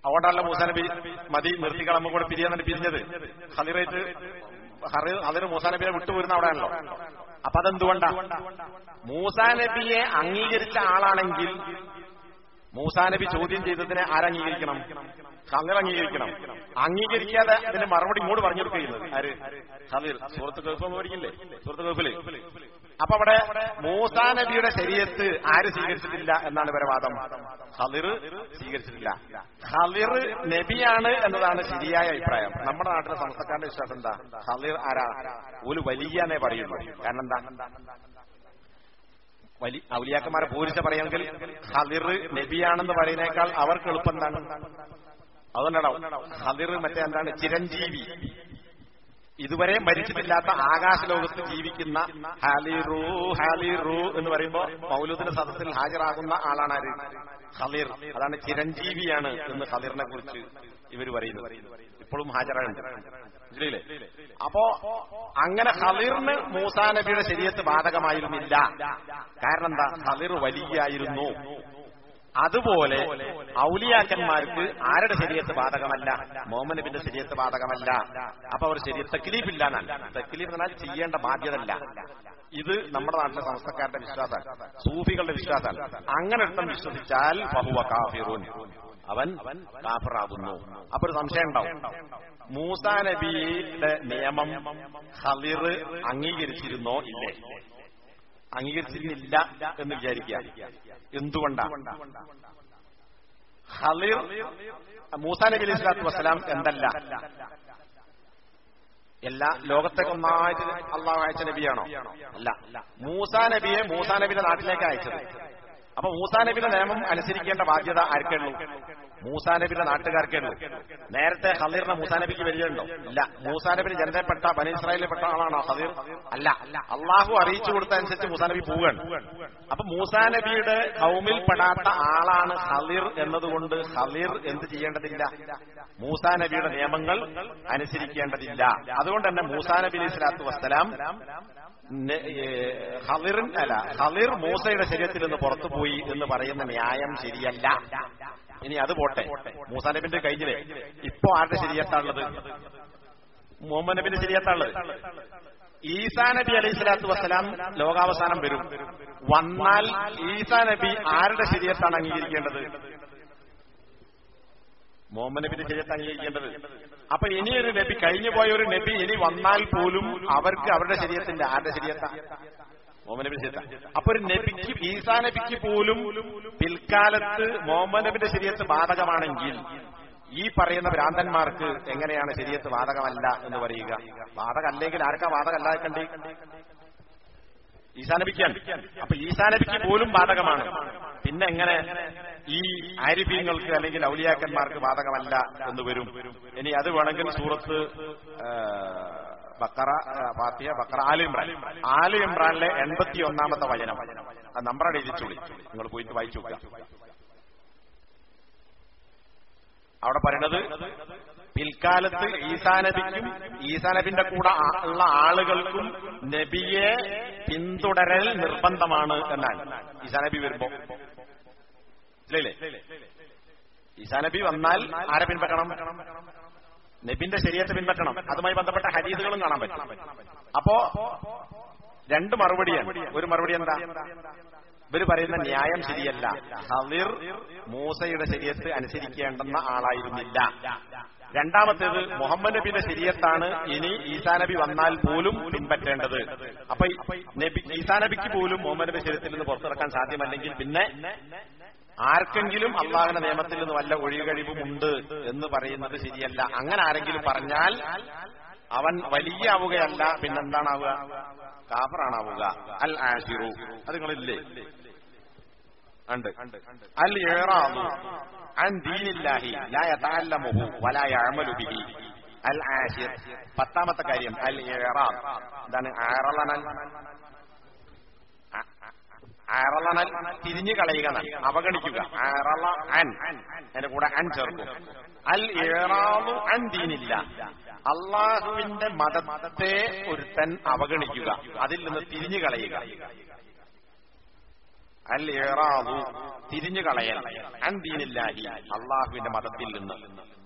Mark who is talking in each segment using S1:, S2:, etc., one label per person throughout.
S1: അതുകൊണ്ടല്ല മൂസാ നബി മതി നിർത്തിക്കൾ നമ്മ കൂടെ പിരിയാന്നിട്ട് പിരിഞ്ഞത് ഹലിറേറ്റ് അതിന് മൂസാ നബിയെ വിട്ടുപോരുന്ന അവിടെയാണല്ലോ അപ്പൊ അതെന്തുകൊണ്ടാ മൂസാ നബിയെ അംഗീകരിച്ച ആളാണെങ്കിൽ മൂസാ നബി ചോദ്യം ചെയ്തതിനെ ആരംഗീകരിക്കണം ഖലിർ അംഗീകരിക്കണം അംഗീകരിക്കാതെ അതിന്റെ മറുപടി ഇങ്ങോട്ട് പറഞ്ഞു കൊടുക്കുന്നത് ആര് ഖലിർ സുഹൃത്ത് കേൾപ്പ് മേടിക്കില്ലേ സുഹൃത്ത് കേൾപ്പില് അപ്പൊ അവിടെ മൂസാ നബിയുടെ ശരീരത്ത് ആര് സ്വീകരിച്ചിട്ടില്ല എന്നാണ് ഇവരെ വാദം ഖലിർ സ്വീകരിച്ചിട്ടില്ല ഖലിർ നബിയാണ് എന്നതാണ് ശരിയായ അഭിപ്രായം നമ്മുടെ നാട്ടിലെ സംസ്ഥക്കാരുടെ വിശ്വാസം എന്താ ഖലിർ ആരാ ഒരു വലിയനെ പറയുള്ളൂ കാരണം എന്താ വലിയ ഔലിയാക്കന്മാരെ പൂരിച്ച പറയുമെങ്കിൽ ഹദിർ നബിയാണെന്ന് പറയുന്നേക്കാൾ അവർക്ക് എളുപ്പം എന്താണ് അതുകൊണ്ടാണോ ഹദിർ മറ്റേ എന്താണ് ചിരഞ്ജീവി ഇതുവരെ മരിച്ചിട്ടില്ലാത്ത ആകാശലോകത്ത് ജീവിക്കുന്ന ഹാലിറു ഹാലിറു എന്ന് പറയുമ്പോ മൗലൂദിന്റെ സദസ്സിൽ ഹാജരാകുന്ന ആളാണ് ആര് ഖലീർ അതാണ് ചിരഞ്ജീവിയാണ് എന്ന് ഖലീറിനെ കുറിച്ച് ഇവർ പറയുന്നത് ഇപ്പോഴും ഹാജരാണ് മനസ്സിലായില്ലേ അപ്പോ അങ്ങനെ ഖലീറിന് മൂസാ നബിയുടെ ശരീരത്ത് ബാധകമായിരുന്നില്ല കാരണം എന്താ ഖലീർ വലിയായിരുന്നു അതുപോലെ ഔലിയാക്കന്മാർക്ക് ആരുടെ ശരീരത്ത് ബാധകമല്ല മോഹമ്മദ് നബിന്റെ ശരീരത്ത് ബാധകമല്ല അപ്പൊ അവർ ശരീരം തെക്ലീഫ് ഇല്ല എന്നല്ല തെക്ലീഫ് എന്നാൽ ചെയ്യേണ്ട ബാധ്യതല്ല ഇത് നമ്മുടെ നാട്ടിലെ സംസ്ഥക്കാരുടെ വിശ്വാസമാണ് സൂഫികളുടെ വിശ്വാസമാണ് അങ്ങനെ ഇഷ്ടം വിശ്വസിച്ചാൽ ബഹുവ കാഫിറുൻ അവൻ കാഫിറാകുന്നു അപ്പൊ ഒരു സംശയം ഉണ്ടാവും മൂസാ നബിയുടെ നിയമം ഹലിർ അംഗീകരിച്ചിരുന്നോ ഇല്ലേ അംഗീകരിച്ചിരുന്നില്ല എന്ന് വിചാരിക്കുക എന്തുകൊണ്ടാണ് ഹലിർ മൂസാ നബി അലൈഹി സ്വലാത്തു വസ്സലാം എന്തല്ല എല്ലാ ലോകത്തേക്ക് ഒന്നായിട്ട് അള്ളാഹു അയച്ച നബിയാണോ അല്ല മൂസാ നബിയെ മൂസാ നബിയുടെ നാട്ടിലേക്ക് അയച്ചത് അപ്പൊ മൂസാ നബിയുടെ നിയമം അനുസരിക്കേണ്ട ബാധ്യത ആർക്കുള്ളൂ മൂസാ നബിയുടെ നാട്ടുകാർക്കുള്ളൂ നേരത്തെ ഹലീറിനെ മൂസാ നബിക്ക് വരികയുണ്ടോ ഇല്ല മൂസാ നബിയുടെ ജനതയിൽപ്പെട്ട ബനി ഇസ്രായേലിൽപ്പെട്ട ആളാണോ ഹലീർ അല്ല അള്ളാഹു അറിയിച്ചു കൊടുത്തനുസരിച്ച് മൂസാ നബി പോവുകയാണ് അപ്പൊ മൂസാ നബിയുടെ കൗമിൽപ്പെടാത്ത ആളാണ് ഹലീർ എന്നതുകൊണ്ട് ഹലീർ എന്ത് ചെയ്യേണ്ടതില്ല മൂസാ നബിയുടെ നിയമങ്ങൾ അനുസരിക്കേണ്ടതില്ല അതുകൊണ്ട് തന്നെ മൂസാ നബി അലൈഹി സ്വലാത്തു വസ്സലാം ഹലിറിൻ അല്ല ഹലിർ മൂസയുടെ ശരീരത്തിൽ നിന്ന് പുറത്തുപോയി എന്ന് പറയുന്ന ന്യായം ശരിയല്ല ഇനി അത് പോട്ടെ മൂസാ നബിന്റെ കഴിഞ്ഞില്ലേ ഇപ്പോ ആരുടെ ശരിയത്താണുള്ളത് മുഹമ്മദ് നബിന്റെ ശരിയത്താണുള്ളത് ഈസാ നബി അലൈഹി സ്വലാത്തു വസ്സലാം ലോകാവസാനം വരും വന്നാൽ ഈസാ നബി ആരുടെ ശരീരത്താണ് അംഗീകരിക്കേണ്ടത് മുഹമ്മദ് നബിന്റെ ശരീരത്തെ അംഗീകരിക്കേണ്ടത് അപ്പൊ ഇനിയൊരു നബി കഴിഞ്ഞു പോയ ഒരു നബി ഇനി വന്നാൽ പോലും അവർക്ക് അവരുടെ ശരീരത്തിന്റെ ആരുടെ ശരീരത്ത മുഹമ്മദ് നബി ശരീരത്ത അപ്പൊ ഒരു നബിക്ക് ഈസാ നബിക്ക് പോലും പിൽക്കാലത്ത് മുഹമ്മദ് നബിന്റെ ശരീരത്ത് ബാധകമാണെങ്കിൽ ഈ പറയുന്ന ഭ്രാന്തന്മാർക്ക് എങ്ങനെയാണ് ശരീരത്ത് ബാധകമല്ല എന്ന് പറയുക ബാധകല്ലെങ്കിൽ ആർക്കാ ബാധകമല്ലാതെ കണ്ടി ഈസാനബിക്കാൻ അപ്പൊ ഈസാനബിക്ക് പോലും ബാധകമാണ് പിന്നെ എങ്ങനെ ഈ ആരിഫീങ്ങൾക്ക് അല്ലെങ്കിൽ ഔലിയാക്കന്മാർക്ക് ബാധകമല്ല എന്ന് വരും ഇനി അത് വേണമെങ്കിൽ സൂറത്ത് ബക്കറ ഫാത്തിയ ബക്കറ ആലു ഇമ്രാൻ ആലു ഇമ്രാനിലെ എൺപത്തി ഒന്നാമത്തെ വചനം ആ നമ്പറാണ് എഴുതിച്ചോളി നിങ്ങൾ പോയിട്ട് വായിച്ചു നോക്കുക അവിടെ പറയണത് പിൽക്കാലത്ത് ഈസാനബിക്കും ഈസാനബിന്റെ കൂടെ ഉള്ള ആളുകൾക്കും നബിയെ പിന്തുടരൽ നിർബന്ധമാണ് എന്നാണ് ഈസാനബി വരുമ്പോ ഇല്ലേ ഈസാനബി വന്നാൽ ആരെ പിൻപറ്റണം നബിന്റെ ശരീരത്തെ പിൻപറ്റണം അതുമായി ബന്ധപ്പെട്ട ഹരീതുകളും കാണാൻ പറ്റും അപ്പോ രണ്ട് മറുപടിയാണ് ഒരു മറുപടി എന്താ ഇവര് പറയുന്ന ന്യായം ശരിയല്ല ഹലിർ മൂസയുടെ ശരീരത്ത് അനുസരിക്കേണ്ടെന്ന ആളായിരുന്നില്ല രണ്ടാമത്തേത് മുഹമ്മദ് നബിയുടെ ശരീരത്താണ് ഇനി ഈസാ നബി വന്നാൽ പോലും പിൻപറ്റേണ്ടത് അപ്പൊ നബി ഈസാ നബിക്ക് പോലും മുഹമ്മദ് നബി ശരീരത്തിൽ നിന്ന് പുറത്തിറക്കാൻ സാധ്യമല്ലെങ്കിൽ പിന്നെ ആർക്കെങ്കിലും അള്ളാഹിന്റെ നിയമത്തിൽ നിന്ന് വല്ല ഒഴികഴിവും ഉണ്ട് എന്ന് പറയുന്നത് ശരിയല്ല അങ്ങനെ ആരെങ്കിലും പറഞ്ഞാൽ അവൻ വലിയ ആവുകയല്ല പിന്നെന്താണാവുക കാഫറാണാവുക അൽ ആഷിറു അത് നിങ്ങളില്ലേ ഉണ്ട് അൽ ഏറാമു അൻ ദീനില്ലാഹി ലാ യതഅല്ലമുഹു വലാ യഅമലു ബിഹി അൽ ആഷിർ പത്താമത്തെ കാര്യം അൽ ഏറാം എന്താണ് ആറളനൽ അറളനൽ തിരിഞ്ഞു കളയുക അവഗണിക്കുക അറള അൻ എന്റെ കൂടെ അൻ ചേർക്കും അൽ ഏറാമു അൻ ദീനില്ല അള്ളാഹുവിന്റെ മതത്തെ ഒരുത്തൻ അവഗണിക്കുക അതിൽ നിന്ന് തിരിഞ്ഞു കളയുക അൽ ഇറാദു തിരിഞ്ഞു കളയൽ അൻ ദീനില്ലാഹി അള്ളാഹുവിന്റെ മതത്തിൽ നിന്ന്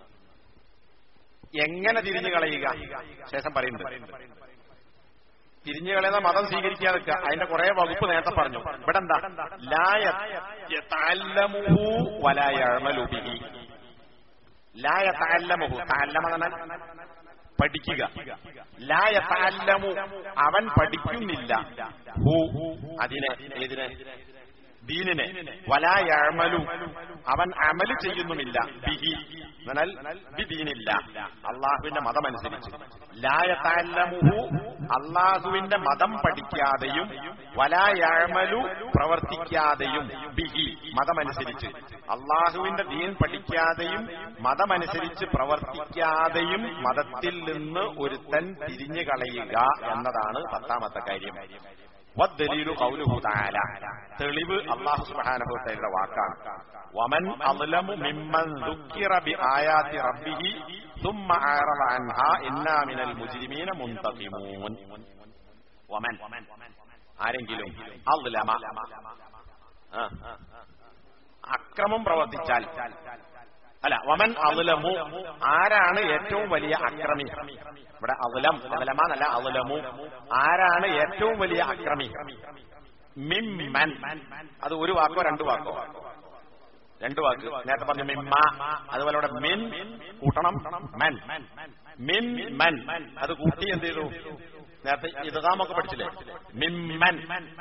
S1: എങ്ങനെ തിരിഞ്ഞു കളയുക ശേഷം പറയുന്നുണ്ട് തിരിഞ്ഞു കളയുന്ന മതം സ്വീകരിക്കാതെ നിൽക്കുക. അതിന്റെ കുറെ വകുപ്പ് നേരത്തെ പറഞ്ഞു ഇവിടെ എന്താ ലായ യതഅല്ലമുഹു വലാ യഅമലു ബിഹി ലായ തഅല്ലമുഹു തഅല്ലമ എന്ന് പറഞ്ഞാൽ പഠിക്കുക ലായ തഅല്ലമു അവൻ പഠിക്കുന്നില്ല ഹു അതിനെ ഏതിനെ ദീനിനെ വലാ യഅമലു അവൻ അമല് ചെയ്യുന്നുമില്ല ബിഹി എന്നാൽ ബിദീനില്ല അള്ളാഹുവിന്റെ മതമനുസരിച്ച് ലായ തഅല്ലമുഹു അള്ളാഹുവിന്റെ മതം പഠിക്കാതെയും വലായമലു പ്രവർത്തിക്കാതെയും ബിഹി മതമനുസരിച്ച് അള്ളാഹുവിന്റെ ദീൻ പഠിക്കാതെയും മതമനുസരിച്ച് പ്രവർത്തിക്കാതെയും മതത്തിൽ നിന്ന് ഒരുത്തൻ തിരിഞ്ഞു കളയുക എന്നതാണ് പത്താമത്തെ കാര്യം വദ്ദലീലു ഖൗലുഹു തആല തെളിവ് അല്ലാഹു സുബ്ഹാനഹു വതആലയുടെ വാക്കാണ് വമൻ അദ്ലമു മിമ്മൻ ദുക്കിറ ബിആയാതി റബ്ബിഹി ثم أعرض عنها إنا من المجرمين منتقمون വമൻ ആരെങ്കിലും അദ്ലമ ആ, അക്രമം പ്രവർത്തിച്ചാൽ അല്ല വമൻ അദ്ലമു ആരാണ് ഏറ്റവും വലിയ അക്രമി ഇവിടെ അദ്ലം അദ്ലമ എന്നല്ല അദ്ലമു ആരാണ് ഏറ്റവും വലിയ അക്രമി മിമ്മൻ അത് ഒരു വാക്കോ രണ്ട് വാക്കോ രണ്ട് വാക്ക് നേരത്തെ പറഞ്ഞു മിമ്മ അതുപോലെ ഇവിടെ മിൻ കൂട്ടണം മൻ മിൻ മൻ അത് കൂട്ടി എന്ത് ചെയ്തു നേരത്തെ ഇതാമൊക്കെ പഠിച്ചില്ലേ മിമ്മൻ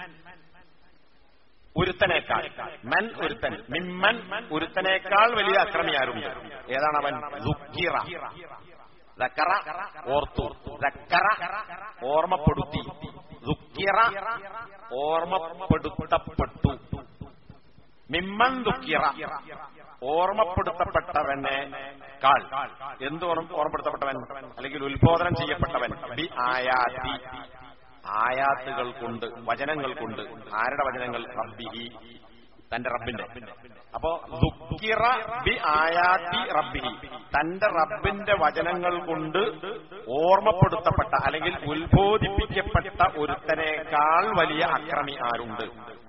S1: ഒരുത്തനേക്കാൾ മൻ ഒരുത്തൻ മിമ്മൻ ഒരുത്തനേക്കാൾ വലിയ അക്രമി ആരുണ്ട് ഏതാണ് അവൻ ദുഃഖിറ ദക്കറ ഓർത്തു ദക്കറ ഓർമ്മപ്പെടുത്തി ദുഃഖിറ ഓർമ്മപ്പെടുത്തപ്പെട്ടു മിമ്മൻ ദുഃഖിറ ഓർമ്മപ്പെടുത്തപ്പെട്ടവനെ കാൾ എന്ത് ഓർമ്മ- ഓർമ്മപ്പെടുത്തപ്പെട്ടവൻ അല്ലെങ്കിൽ ഉത്ബോധനം ചെയ്യപ്പെട്ടവൻ ബി ആയാതി ആയാത്തുകൾ കൊണ്ട് വചനങ്ങൾ കൊണ്ട് ആരുടെ വചനങ്ങൾ റബ്ബിഹി തന്റെ റബ്ബിന്റെ അപ്പോ ദുഃഖിറ ബി ആയാത്തി റബ്ബിഹി തന്റെ റബ്ബിന്റെ വചനങ്ങൾ കൊണ്ട് ഓർമ്മപ്പെടുത്തപ്പെട്ട അല്ലെങ്കിൽ ഉത്ബോധിപ്പിക്കപ്പെട്ട ഒരുത്തനേക്കാൾ വലിയ അക്രമി ആരുണ്ട്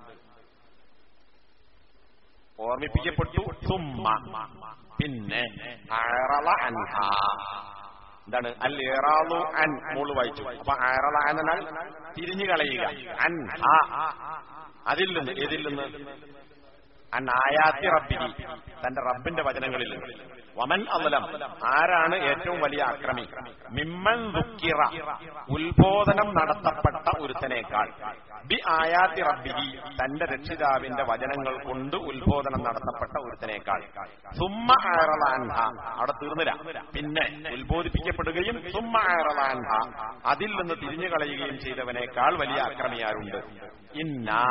S1: ഓർമ്മിപ്പിക്കപ്പെട്ടു സുമ്മ പിന്നെ അറള അൻഹ എന്താണ് അൽ ഇറാളു അൻ മോള് വായിച്ചു അപ്പൊ അറള അൻ എന്നാൽ തിരിഞ്ഞു കളയുക അൻ ഹ അതിൽ നിന്ന് ഏതിൽ നിന്ന് അൻ ആയാത്തി റബ്ബിഹി തന്റെ റബ്ബിന്റെ വചനങ്ങളിൽ നിന്ന് വമൻ അലം ആരാണ് ഏറ്റവും വലിയ അക്രമി മിമ്മൻ ദുഃഖിറ ഉത്ബോധനം നടത്തപ്പെട്ട ഒരുത്തനേക്കാൾ ബി ആയാത്തി റബ്ബിഹി തന്റെ രക്ഷിതാവിന്റെ വചനങ്ങൾ കൊണ്ട് ഉത്ബോധനം നടത്തപ്പെട്ട ഒരുത്തനേക്കാൾ സുമ്മ അയറലാൻഹ അവിടെ തീർന്നില്ല പിന്നെ ഉത്ബോധിപ്പിക്കപ്പെടുകയും സുമ്മ അയറലാൻഹ അതിൽ നിന്ന് തിരിഞ്ഞു കളയുകയും ചെയ്തവനേക്കാൾ വലിയ അക്രമിയാരുണ്ട് ഇന്നാ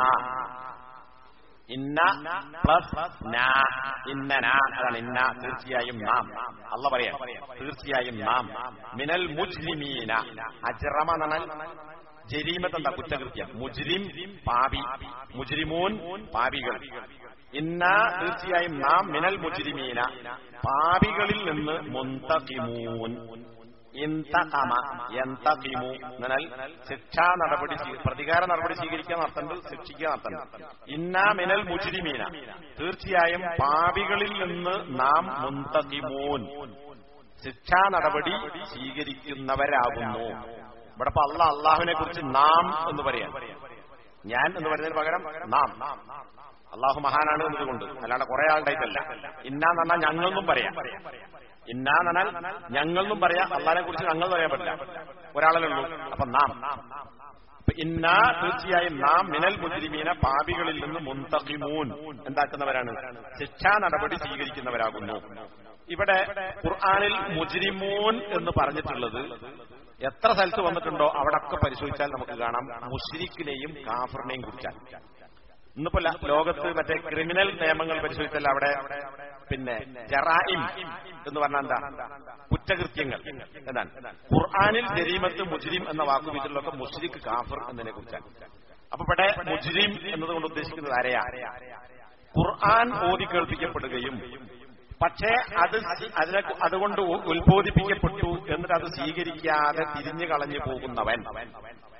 S1: ഇന്ന പ്ലസ് നാ ഇന്നന അതാണ് ഇന്ന തീർച്ചയായും നാം അല്ല പറയാം തീർച്ചയായും നാം മിനൽ മുജ്രിമീന അജ്റമ എന്നാൽ ജരീമത്ത് എന്താ കുറ്റകൃത്യം മുജ്രിം പാപി മുജ്രിമൂൻ പാപികൾ ഇന്ന തീർച്ചയായും നാം മിനൽ മുജ്രിമീന പാപികളിൽ നിന്ന് മുന്തകിമൂൻ ഇന്തകമ യന്തകിമു എന്നാൽ ശിക്ഷാ നടപടി സ്വീ- പ്രതികാര നടപടി സ്വീകരിക്കാൻ അർത്ഥമുണ്ട് ശിക്ഷിക്കാൻ അർത്ഥമുണ്ട് ഇന്നാ മിനൽ മുജ്രിമീന തീർച്ചയായും പാപികളിൽ നിന്ന് നാം മുന്തകിമൂൻ ശിക്ഷാ നടപടി സ്വീകരിക്കുന്നവരാകുന്നു ഇവിടെ ഇപ്പൊ അല്ല അള്ളാഹുവിനെ കുറിച്ച് നാം എന്ന് പറയാം ഞാൻ എന്ന് പറയുന്നതിന് പകരം നാം അള്ളാഹു മഹാനാണ് എന്നതുകൊണ്ട് അല്ലാണ്ട് കുറെ ആളുണ്ടായിട്ടല്ല ഇന്നാന്ന് പറഞ്ഞാൽ ഞങ്ങളെന്നും പറയാം ഇന്നാന്ന് പറഞ്ഞാൽ ഞങ്ങളെന്നും പറയാം അള്ളാഹിനെ കുറിച്ച് ഞങ്ങൾ പറയാൻ പറ്റില്ല ഒരാളല്ലേ ഉള്ളൂ അപ്പൊ നാം അപ്പൊ ഇന്നാ തീർച്ചയായും നാം മിനൽ മുജ്രിമീന പാപികളിൽ നിന്ന് മുന്തകിമൂൻ എന്താക്കുന്നവരാണ് ശിക്ഷാ നടപടി സ്വീകരിക്കുന്നവരാകുന്നു ഇവിടെ ഖുർആാനിൽ മുജ്രിമൂൻ എന്ന് പറഞ്ഞിട്ടുള്ളത് എത്ര സ്ഥലത്ത് വന്നിട്ടുണ്ടോ അവിടൊക്കെ പരിശോധിച്ചാൽ നമുക്ക് കാണാം മുഷ്രിഖിനെയും കാഫറിനെയും കുറിച്ചാണ് ഇന്നിപ്പോ ല- ലോകത്ത് മറ്റേ ക്രിമിനൽ നിയമങ്ങൾ പരിശോധിച്ചാൽ അവിടെ പിന്നെ ജറായിം എന്ന് പറഞ്ഞാൽ എന്താ കുറ്റകൃത്യങ്ങൾ എന്താണ് ഖുർആാനിൽ ജരീമത്ത് മുജ്രിം എന്ന വാക്കുപയോഗിച്ചിട്ടുള്ളതൊക്കെ മുഷ്രിഖ് കാഫർ എന്നതിനെ കുറിച്ചാണ് അപ്പൊ ഇവിടെ മുജ്രിം എന്നതുകൊണ്ട് ഉദ്ദേശിക്കുന്നത് ആരെയാ ഖുർആൻ ഓതി കേൾപ്പിക്കപ്പെടുകയും പക്ഷേ അത് സി- അതിനെ അതുകൊണ്ട് ഉ- ഉത്ബോധിപ്പിക്കപ്പെട്ടു എന്നിട്ട് അത് സ്വീകരിക്കാതെ തിരിഞ്ഞു കളഞ്ഞു പോകുന്നവൻ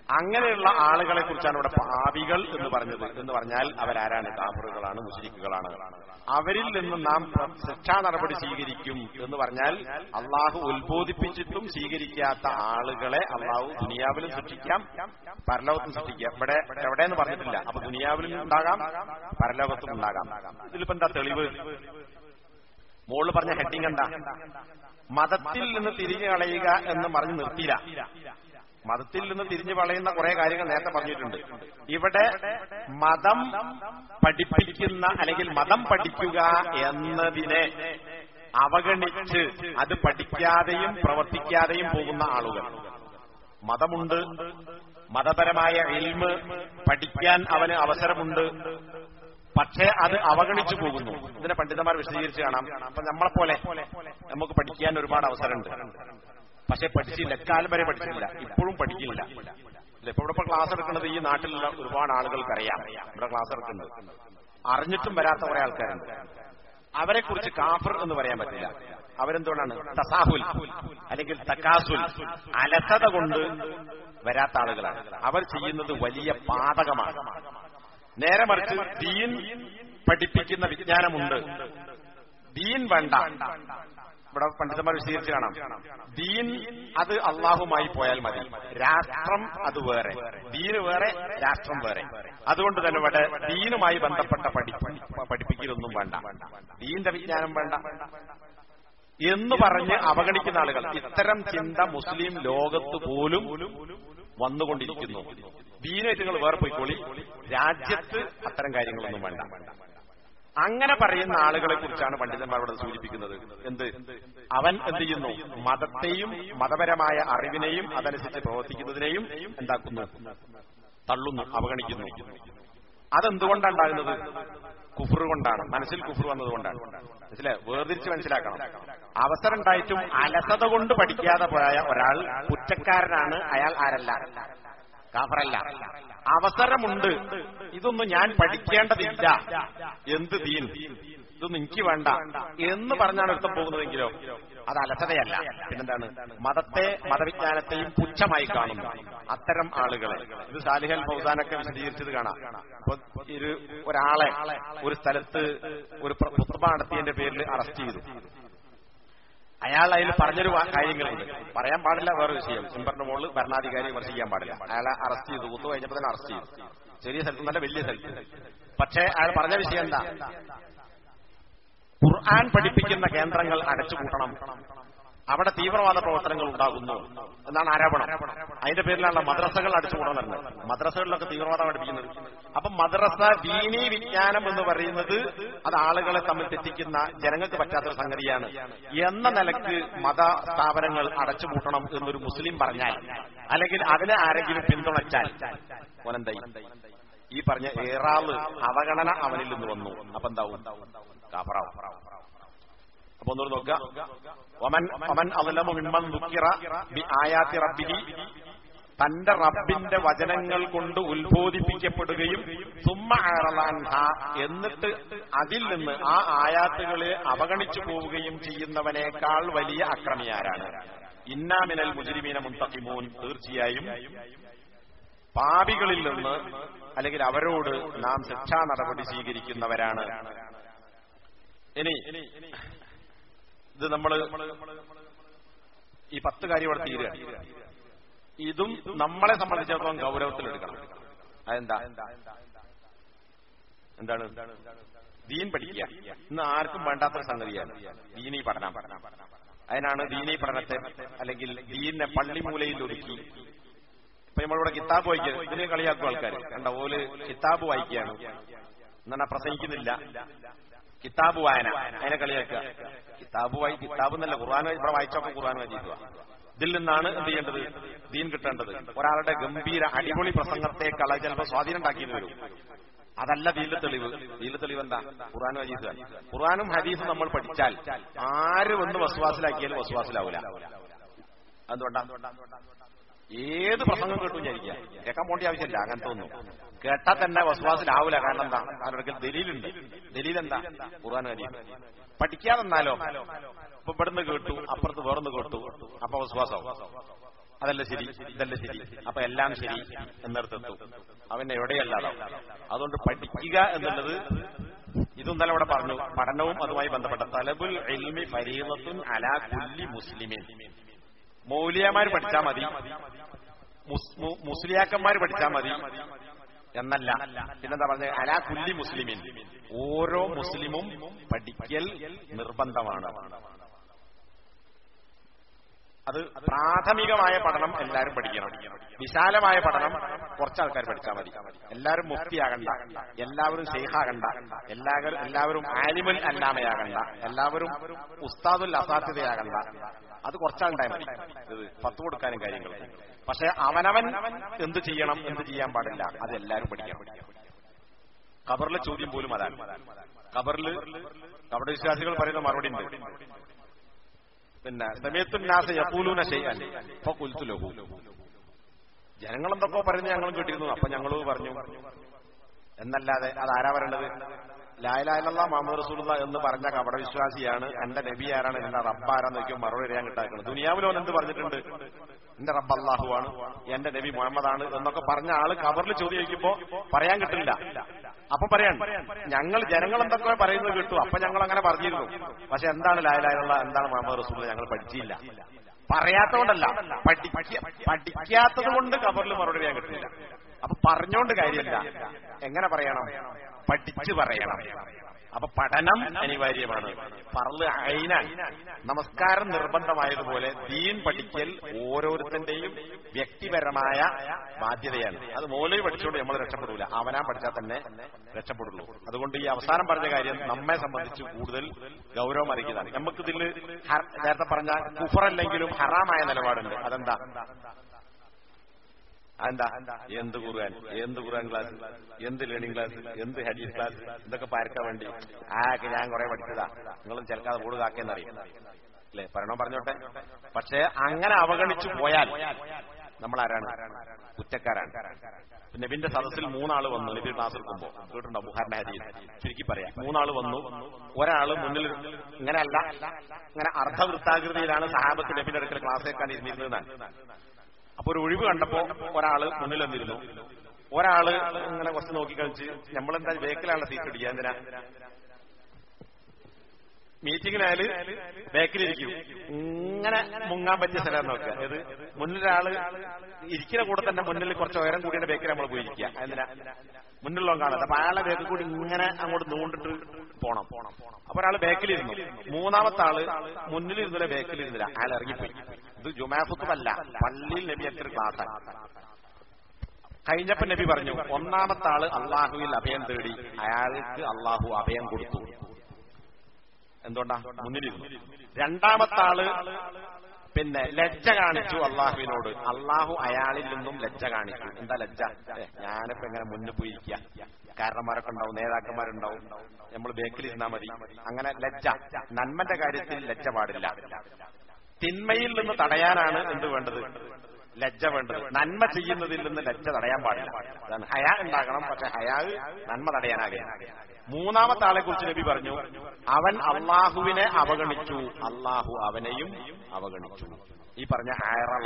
S1: അങ്ങനെയുള്ള ആളുകളെ കുറിച്ചാണ് ഇവിടെ പാപികൾ എന്ന് പറഞ്ഞത് എന്ന് പറഞ്ഞാൽ അവരാരാണ് കാഫറുകളാണ് മുസ്ലിക്കുകളാണ് അവരിൽ നിന്ന് നാം ശിക്ഷാ നടപടി സ്വീകരിക്കും എന്ന് പറഞ്ഞാൽ അള്ളാഹു ഉത്ബോധിപ്പിച്ചിട്ടും സ്വീകരിക്കാത്ത ആളുകളെ അള്ളാഹു ദുനിയാവിലും സൃഷ്ടിക്കാം പരലോകത്തും സൃഷ്ടിക്കാം ഇവിടെ എവിടെയെന്ന് പറഞ്ഞിട്ടില്ല അപ്പൊ ദുനിയാവിലും ഉണ്ടാകാം പരലോകത്തും ഉണ്ടാകാം ഇതിലിപ്പോ എന്താ തെളിവ് മോള് പറഞ്ഞ ഹെഡിങ് എന്താ മതത്തിൽ നിന്ന് തിരിഞ്ഞു കളയുക എന്ന് പറഞ്ഞ് നിർത്തിയില്ല മതത്തിൽ നിന്ന് തിരിഞ്ഞു കളയുന്ന കുറെ കാര്യങ്ങൾ നേരത്തെ പറഞ്ഞിട്ടുണ്ട് ഇവിടെ മതം പഠിപ്പിക്കുന്ന അല്ലെങ്കിൽ മതം പഠിക്കുക എന്നതിനെ അവഗണിച്ച് അത് പഠിക്കാതെയും പ്രവർത്തിക്കാതെയും പോകുന്ന ആളുകൾ മതമുണ്ട് മതപരമായ ഇൽമ് പഠിക്കാൻ അവന് അവസരമുണ്ട് പക്ഷേ അത് അവഗണിച്ചു പോകുന്നു ഇതിനെ പണ്ഡിതന്മാർ വിശദീകരിച്ച് കാണാം അപ്പൊ നമ്മളെപ്പോലെ നമുക്ക് പഠിക്കാൻ ഒരുപാട് അവസരമുണ്ട് പക്ഷെ പഠിച്ചില്ല എക്കാലം വരെ പഠിച്ചില്ല ഇപ്പോഴും പഠിക്കില്ല ഇല്ല ഇപ്പൊ ഇവിടെ ഇപ്പൊ ക്ലാസ് എടുക്കുന്നത് ഈ നാട്ടിലുള്ള ഒരുപാട് ആളുകൾക്കറിയാം ഇവിടെ ക്ലാസ് എടുക്കുന്നത് അറിഞ്ഞിട്ടും വരാത്ത കുറെ ആൾക്കാരുണ്ട് അവരെ കുറിച്ച് കാഫർ എന്ന് പറയാൻ പറ്റില്ല അവരെന്തുകൊണ്ടാണ് തസാഹുൽ അല്ലെങ്കിൽ തക്കാസുൽ അലസത കൊണ്ട് വരാത്ത ആളുകളാണ് അവർ ചെയ്യുന്നത് വലിയ പാതകമാണ് നേരെ മറിച്ച് ദീൻ പഠിപ്പിക്കുന്ന വിജ്ഞാനമുണ്ട് ദീൻ വേണ്ട ഇവിടെ പണ്ഡിതന്മാർ വിശദീകരിച്ച് കാണാം ദീൻ അത് അള്ളാഹുമായി പോയാൽ മതി രാഷ്ട്രം അത് വേറെ ദീന് വേറെ രാഷ്ട്രം വേറെ അതുകൊണ്ട് തന്നെ ഇവിടെ ദീനുമായി ബന്ധപ്പെട്ട പഠി പഠിപ്പിക്കലൊന്നും വേണ്ട ദീന്റെ വിജ്ഞാനം വേണ്ട എന്ന് പറഞ്ഞ് അവഗണിക്കുന്ന ആളുകൾ ഇത്തരം ചിന്ത മുസ്ലിം ലോകത്ത് പോലും വന്നുകൊണ്ടിരിക്കുന്നു ദീനായിട്ട് നിങ്ങൾ വേറെ പോയിക്കോളി രാജ്യത്ത് അത്തരം കാര്യങ്ങളൊന്നും വേണ്ട അങ്ങനെ പറയുന്ന ആളുകളെ കുറിച്ചാണ് പണ്ഡിതന്മാർ ഇവിടെ സൂചിപ്പിക്കുന്നത് എന്ത് അവൻ എന്ത് ചെയ്യുന്നു മതത്തെയും മതപരമായ അറിവിനെയും അതനുസരിച്ച് പ്രവർത്തിക്കുന്നതിനെയും എന്താക്കുന്നു തള്ളുന്നു അവഗണിക്കുന്നു അതെന്തുകൊണ്ടാണ് ഉണ്ടാകുന്നത് കുഫർ കൊണ്ടാണ് മനസ്സിൽ കുഫർ വന്നതുകൊണ്ടാണ് മനസ്സിലെ വേർതിരിച്ച് മനസ്സിലാക്കണം അവസരം ഉണ്ടായിട്ടും അലസത കൊണ്ട് പഠിക്കാതെ പോയ ഒരാൾ കുറ്റക്കാരനാണ് അയാൾ ആരല്ല കാഫറല്ല അവസരമുണ്ട് ഇതൊന്നും ഞാൻ പഠിക്കേണ്ടതില്ല എന്ത് ദീൻ ഇതൊന്നും എനിക്ക് വേണ്ട എന്ന് പറഞ്ഞാണ് ഒരുത്തം പോകുന്നതെങ്കിലോ അത് അലസതയല്ല പിന്നെന്താണ് മതത്തെ മതവിജ്ഞാനത്തെയും പുച്ഛമായി കാണുന്നു അത്തരം ആളുകളെ ഇത് സാലിഹൽ ഫൗസാനൊക്കെ വിശദീകരിച്ചത് കാണാം അപ്പൊ ഒരു ഒരാളെ ഒരു സ്ഥലത്ത് ഒരു പുത്രബ നടത്തിയതിന്റെ പേരിൽ അറസ്റ്റ് ചെയ്തു അയാൾ അതിൽ പറഞ്ഞൊരു കാര്യങ്ങളുണ്ട് പറയാൻ പാടില്ല വേറെ വിഷയം സിംബറിന്റെ മുകളിൽ ഭരണാധികാരി വിമർശിക്കാൻ പാടില്ല അയാളെ അറസ്റ്റ് ചെയ്തു കുത്തു കഴിഞ്ഞപ്പോൾ തന്നെ അറസ്റ്റ് ചെയ്തു ചെറിയ സ്ഥലത്ത് നല്ല വലിയ സ്ഥലത്ത് പക്ഷേ അയാൾ പറഞ്ഞ വിഷയം എന്താ ഖുർആൻ പഠിപ്പിക്കുന്ന കേന്ദ്രങ്ങൾ അടച്ചുപൂട്ടണം അവിടെ തീവ്രവാദ പ്രവർത്തനങ്ങൾ ഉണ്ടാകുന്നു എന്നാണ് ആരോപണം അതിന്റെ പേരിലാണ് മദ്രസകൾ അടിച്ചുകൂടാൻ നടന്നത് മദ്രസകളിലൊക്കെ തീവ്രവാദം പഠിപ്പിക്കുന്നത് അപ്പൊ മദ്രസ ദീനീ വിജ്ഞാനം എന്ന് പറയുന്നത് അത് ആളുകളെ തമ്മിൽ തെറ്റിക്കുന്ന ജനങ്ങൾക്ക് പറ്റാത്തൊരു സംഗതിയാണ് എന്ന നിലക്ക് മത സ്ഥാപനങ്ങൾ അടച്ചുപൂട്ടണം എന്നൊരു മുസ്ലിം പറഞ്ഞാൽ അല്ലെങ്കിൽ അതിനെ ആരെങ്കിലും പിന്തുണച്ചാൽ ഓനെന്തായി ഈ പറഞ്ഞ ഏറാള് അവഗണന അവനിൽ നിന്ന് വന്നു അപ്പൊ എന്താവും കാഫറാവും അപ്പൊ ഒന്നുകൂടി നോക്കുക ഒമൻ ഒമൻ അലമു മിമ്മൻ ദുഃഖിറ ബി ആയാത്തി റബ്ബിഹി തന്റെ റബ്ബിന്റെ വചനങ്ങൾ കൊണ്ട് ഉത്ബോധിപ്പിക്കപ്പെടുകയും സുമ്മ ആറലാൻഹ എന്നിട്ട് അതിൽ നിന്ന് ആ ആയാത്തുകളെ അവഗണിച്ചു പോവുകയും ചെയ്യുന്നവനേക്കാൾ വലിയ അക്രമിയാരാണ് ഇന്നാമിനൽ മുജരിമീന മുന്തക്കിമൂൻ തീർച്ചയായും പാപികളിൽ നിന്ന് അല്ലെങ്കിൽ അവരോട് നാം ശിക്ഷാ നടപടി സ്വീകരിക്കുന്നവരാണ് ഇനി ഇത് നമ്മൾ ഈ പത്ത് കാര്യം ഇവിടെ തീരുക ഇതും നമ്മളെ സംബന്ധിച്ചിടത്തോളം ഗൗരവത്തിലെടുക്കണം അതെന്താ എന്താണ് ദീൻ പഠിക്കുക ഇന്ന് ആർക്കും വേണ്ടാത്തൊരു സംഗതിയാണ് ദീനീ പഠനം അതിനാണ് ദീനീ പഠനത്തെ അല്ലെങ്കിൽ ദീനിനെ പള്ളിമൂലയിൽ ഒതുക്കി ഇപ്പൊ നമ്മളിവിടെ കിതാബ് വായിക്കുക ഇതിനെ കളിയാക്കും ആൾക്കാർ കണ്ട ഓല് കിതാബ് വായിക്കുകയാണ് എന്നാണ് പ്രസംഗിക്കുന്നില്ല കിതാബ് വായന അതിനെ കളിയാക്കുക കിതാബ് വായി കിതാബ് എന്നല്ല ഖുർആൻ ഇവിടെ വായിച്ചൊക്കെ ഖുർആൻ വായിക്കുക ഇതിൽ നിന്നാണ് എന്ത് ചെയ്യേണ്ടത് ദീൻ കിട്ടേണ്ടത് ഒരാളുടെ ഗംഭീര അടിപൊളി പ്രസംഗത്തെക്കാൾ ചിലപ്പോൾ സ്വാധീനം ഉണ്ടാക്കിയെന്ന് വരും അതല്ല ദീനിലെ തെളിവ് ദീനിലെ തെളിവ് എന്താ ഖുർആൻ ഹദീസ് ഖുർആനും ഹദീസും നമ്മൾ പഠിച്ചാൽ ആര് വന്ന് വസ്വാസിലാക്കിയാലും വസ്വാസിലാവൂല എന്തുകൊണ്ടാ ഏത് പ്രസംഗം കേട്ടു വിചാരിക്കുക കേൾക്കാൻ പോണ്ടി ആവശ്യമില്ല അങ്ങനെ തോന്നുന്നു കേട്ടാൽ തന്നെ വസ്വാസിലാവൂല കാരണം എന്താ അവരുടെ ദലീലുണ്ട് ദലീൽ എന്താ ഖുർആൻ ഹദീസ് പഠിക്കാതെന്നാലോ ഇപ്പൊ ഇവിടുന്ന് കേട്ടു അപ്പുറത്ത് വേറൊന്ന് കേട്ടു അപ്പൊ വസ്വാസാവും അതല്ല ശരി ഇതല്ല ശരി അപ്പൊ എല്ലാം ശരി എന്നിടത്തെത്തും അവൻ എവിടെയല്ലാതാവും അതുകൊണ്ട് പഠിക്കുക എന്നുള്ളത് ഇതും തന്നെ ഇവിടെ പറഞ്ഞു പഠനവും അതുമായി ബന്ധപ്പെട്ട തലബുൽ ഇൽമി ഫരീദത്തുൻ അലാ കുല്ലി മുസ്ലിമിൻ മൗലിയമാർ പഠിച്ചാൽ മതി മുസ്- മു- മുസ്ലിയാക്കന്മാർ പഠിച്ചാൽ മതി എന്നല്ല പിന്നെന്താ പറഞ്ഞത് അലാ കുല്ലി മുസ്ലിമിൻ ഓരോ മുസ്ലിമും പഠിക്കൽ നിർബന്ധമാണ് അത് പ്രാഥമികമായ പഠനം എല്ലാവരും പഠിക്കണം വിശാലമായ പഠനം കുറച്ച് ആൾക്കാർ പഠിച്ചാൽ മതി എല്ലാവരും മുക്തിയാകണ്ട എല്ലാവരും ഷെയ്ഖാകണ്ട എല്ലാവരും എല്ലാവരും ആലിമുൽ അല്ലാമയാകണ്ട എല്ലാവരും ഉസ്താദുൽ അസാധ്യതയാകണ്ട അത് കുറച്ചാളുണ്ടായാൽ മതി ഇത് പത്ത് കൊടുക്കാനും കാര്യങ്ങൾ പക്ഷെ അവനവൻ എന്ത് ചെയ്യണം എന്ത് ചെയ്യാൻ പാടില്ല അത് എല്ലാവരും പഠിക്കണം ഖബറിലെ ചോദ്യം പോലും അതാണ് ഖബറിൽ കപട വിശ്വാസികൾ പറയുന്ന മറുപടി ഉണ്ട് പിന്നെ സമയത്തുന്നാസ യപ്പൂലൂന ചെയ്യാൻ ഇപ്പൊ കുൽത്തു ലഹു ജനങ്ങൾ എന്തൊക്കെ പറയുന്നത് ഞങ്ങളും കേട്ടിരുന്നു അപ്പൊ ഞങ്ങളും പറഞ്ഞു എന്നല്ലാതെ അത് ആരാ പറയേണ്ടത് ലായലായല്ല മുഹമ്മദ് റസൂലുള്ള എന്ന് പറഞ്ഞ കപട വിശ്വാസിയാണ് എന്റെ നബി ആരാണ് എന്റെ റബ്ബാരാന്ന് നോക്കിയും മറുപടി അറിയാൻ കിട്ടാക്കുന്നത് ദുനിയാവിലോൻ എന്ത് പറഞ്ഞിട്ടുണ്ട് എന്റെ റബ്ബ് അള്ളാഹുവാണ് എന്റെ നബി മുഹമ്മദാണ് എന്നൊക്കെ പറഞ്ഞ ആള് കബറിൽ ചോദ്യം ചോദിക്കുമ്പോ പറയാൻ കിട്ടില്ല അപ്പൊ പറയാൻ ഞങ്ങൾ ജനങ്ങൾ എന്തൊക്കെ പറയുന്നത് കിട്ടു അപ്പൊ ഞങ്ങൾ അങ്ങനെ പറഞ്ഞിരുന്നു പക്ഷെ എന്താണ് ലായലായുള്ള എന്താണ് മുഹമ്മദ് റസൂൽ ഞങ്ങൾ പഠിച്ചില്ല പറയാത്തതുകൊണ്ടല്ല പഠിക്ക പഠിക്കാത്തത് കൊണ്ട് കബറിൽ മറുപടി പറയാൻ കിട്ടില്ല അപ്പൊ പറഞ്ഞോണ്ട് കാര്യമില്ല എങ്ങനെ പറയണം പഠിച്ചു പറയണം അപ്പൊ പഠനം അനിവാര്യമാണ് പറല് അയിനാൻ നമസ്കാരം നിർബന്ധമായതുപോലെ ദീൻ പഠിക്കൽ ഓരോരുത്തന്റെയും വ്യക്തിപരമായ ബാധ്യതയാണ് അത് മോലി പഠിച്ചുകൊണ്ട് നമ്മൾ രക്ഷപ്പെടൂല അവനാൻ പഠിച്ചാൽ തന്നെ രക്ഷപ്പെടുള്ളൂ അതുകൊണ്ട് ഈ അവസാനം പറഞ്ഞ കാര്യം നമ്മെ സംബന്ധിച്ച് കൂടുതൽ ഗൗരവം അറിയിക്കുന്നതാണ് നമുക്കിതിൽ ഹർ- നേരത്തെ പറഞ്ഞ കുഫറല്ലെങ്കിലും ഹറാമായ നിലപാടുണ്ട് അതെന്താ അതെന്താ എന്ത് ഖുർആൻ എന്ത് ഖുർആൻ ക്ലാസ് എന്ത് ലേണിംഗ് ക്ലാസ് എന്ത് ഹദീസ് ക്ലാസ് ഇതൊക്കെ പാർക്കാൻ വേണ്ടി ആക്കെ ഞാൻ കുറെ പഠിച്ചതാ നിങ്ങളും ചിലക്കാതെ കൂടുകാക്കെന്നറിയാം അല്ലെ പറയണോ പറഞ്ഞോട്ടെ പക്ഷേ അങ്ങനെ അവഗണിച്ചു പോയാൽ നമ്മൾ ആരാണ് കുറ്റക്കാരാണ് പിന്നെ നബിന്റെ സദസ്സിൽ മൂന്നാള് വന്നു നബി ക്ലാസ് എടുക്കുമ്പോ കേട്ടിട്ടുണ്ടോ ബുഹാറിന്റെ ഹദീസ് ചുരുക്കി പറയാം മൂന്നാള് വന്നു ഒരാള് മുന്നിൽ ഇങ്ങനെയല്ല ഇങ്ങനെ അർദ്ധവൃത്താകൃതിയിലാണ് സഹാബത്ത് നബിന്റെ അടുക്കൽ ക്ലാസ് കേൾക്കാൻ ഇരുന്നിരുന്നതെന്നാണ് അപ്പൊ ഒരു ഒഴിവ് കണ്ടപ്പോ ഒരാള് മുന്നിൽ വന്നിരുന്നു ഒരാള് ഇങ്ങനെ കുറച്ച് നോക്കി കളിച്ച് നമ്മളെന്താ ബേക്കിലാണ് സീറ്റ് ഇടിക്കുക എന്തിനാ മീറ്റിങ്ങിനായാല് ബേക്കിലിരിക്കും ഇങ്ങനെ മുങ്ങാൻ പറ്റിയ സ്ഥലം നോക്കുക ഏത് മുന്നിലൊരാള് ഇരിക്കുന്ന കൂടെ തന്നെ മുന്നിൽ കുറച്ച് ഉയരം കൂടിയുടെ ബേക്കിൽ നമ്മൾ പോയിരിക്കുക എന്തിനാ മുന്നിലുള്ള കാണാത്ത അപ്പൊ അയാളെ ബേക്കിൽ കൂടി ഇങ്ങനെ അങ്ങോട്ട് നൂണ്ടിട്ട് പോണം അപ്പൊ ഒരാള് ബേക്കിലിരുന്നു മൂന്നാമത്തെ ആള് മുന്നിലിരുന്നില്ല ബേക്കിലിരുന്നില്ല അയാൾ ഇറങ്ങിപ്പോയി ഇത് ജുമാഫുത്തുമല്ല പള്ളിയിൽ നബി എത്ര ക്ലാസ്സാണ് കഴിഞ്ഞപ്പോ നബി പറഞ്ഞു ഒന്നാമത്തെ ആള് അള്ളാഹുവിൽ അഭയം തേടി അയാൾക്ക് അള്ളാഹു അഭയം കൊടുത്തു എന്തുകൊണ്ടാ മുന്നിലിരുന്നു രണ്ടാമത്തെ ആള് പിന്നെ ലജ്ജ കാണിച്ചു അള്ളാഹുവിനോട് അള്ളാഹു അയാളിൽ നിന്നും ലജ്ജ കാണിച്ചു എന്താ ലജ്ജ ഏ, ഞാനിപ്പോ എങ്ങനെ മുന്നിൽ പോയിരിക്കുക കാരണന്മാരൊക്കെ ഉണ്ടാവും നേതാക്കന്മാരുണ്ടാവും നമ്മൾ ബേക്കിലിരുന്നാ മതി അങ്ങനെ ലജ്ജ നന്മന്റെ കാര്യത്തിൽ ലജ്ജ പാടില്ല തിന്മയിൽ നിന്ന് തടയാനാണ് എന്ത് വേണ്ടത് ലജ്ജ വേണ്ടത് നന്മ ചെയ്യുന്നതിൽ നിന്ന് ലജ്ജ തടയാൻ പാടില്ല അതാണ് ഹയാ ഉണ്ടാകണം പക്ഷെ ഹയാ നന്മ തടയാനാകെ മൂന്നാമത്തെ ആളെ കുറിച്ച് നബി പറഞ്ഞു അവൻ അള്ളാഹുവിനെ അവഗണിച്ചു അള്ളാഹു അവനെയും അവഗണിച്ചു ഈ പറഞ്ഞ അയറള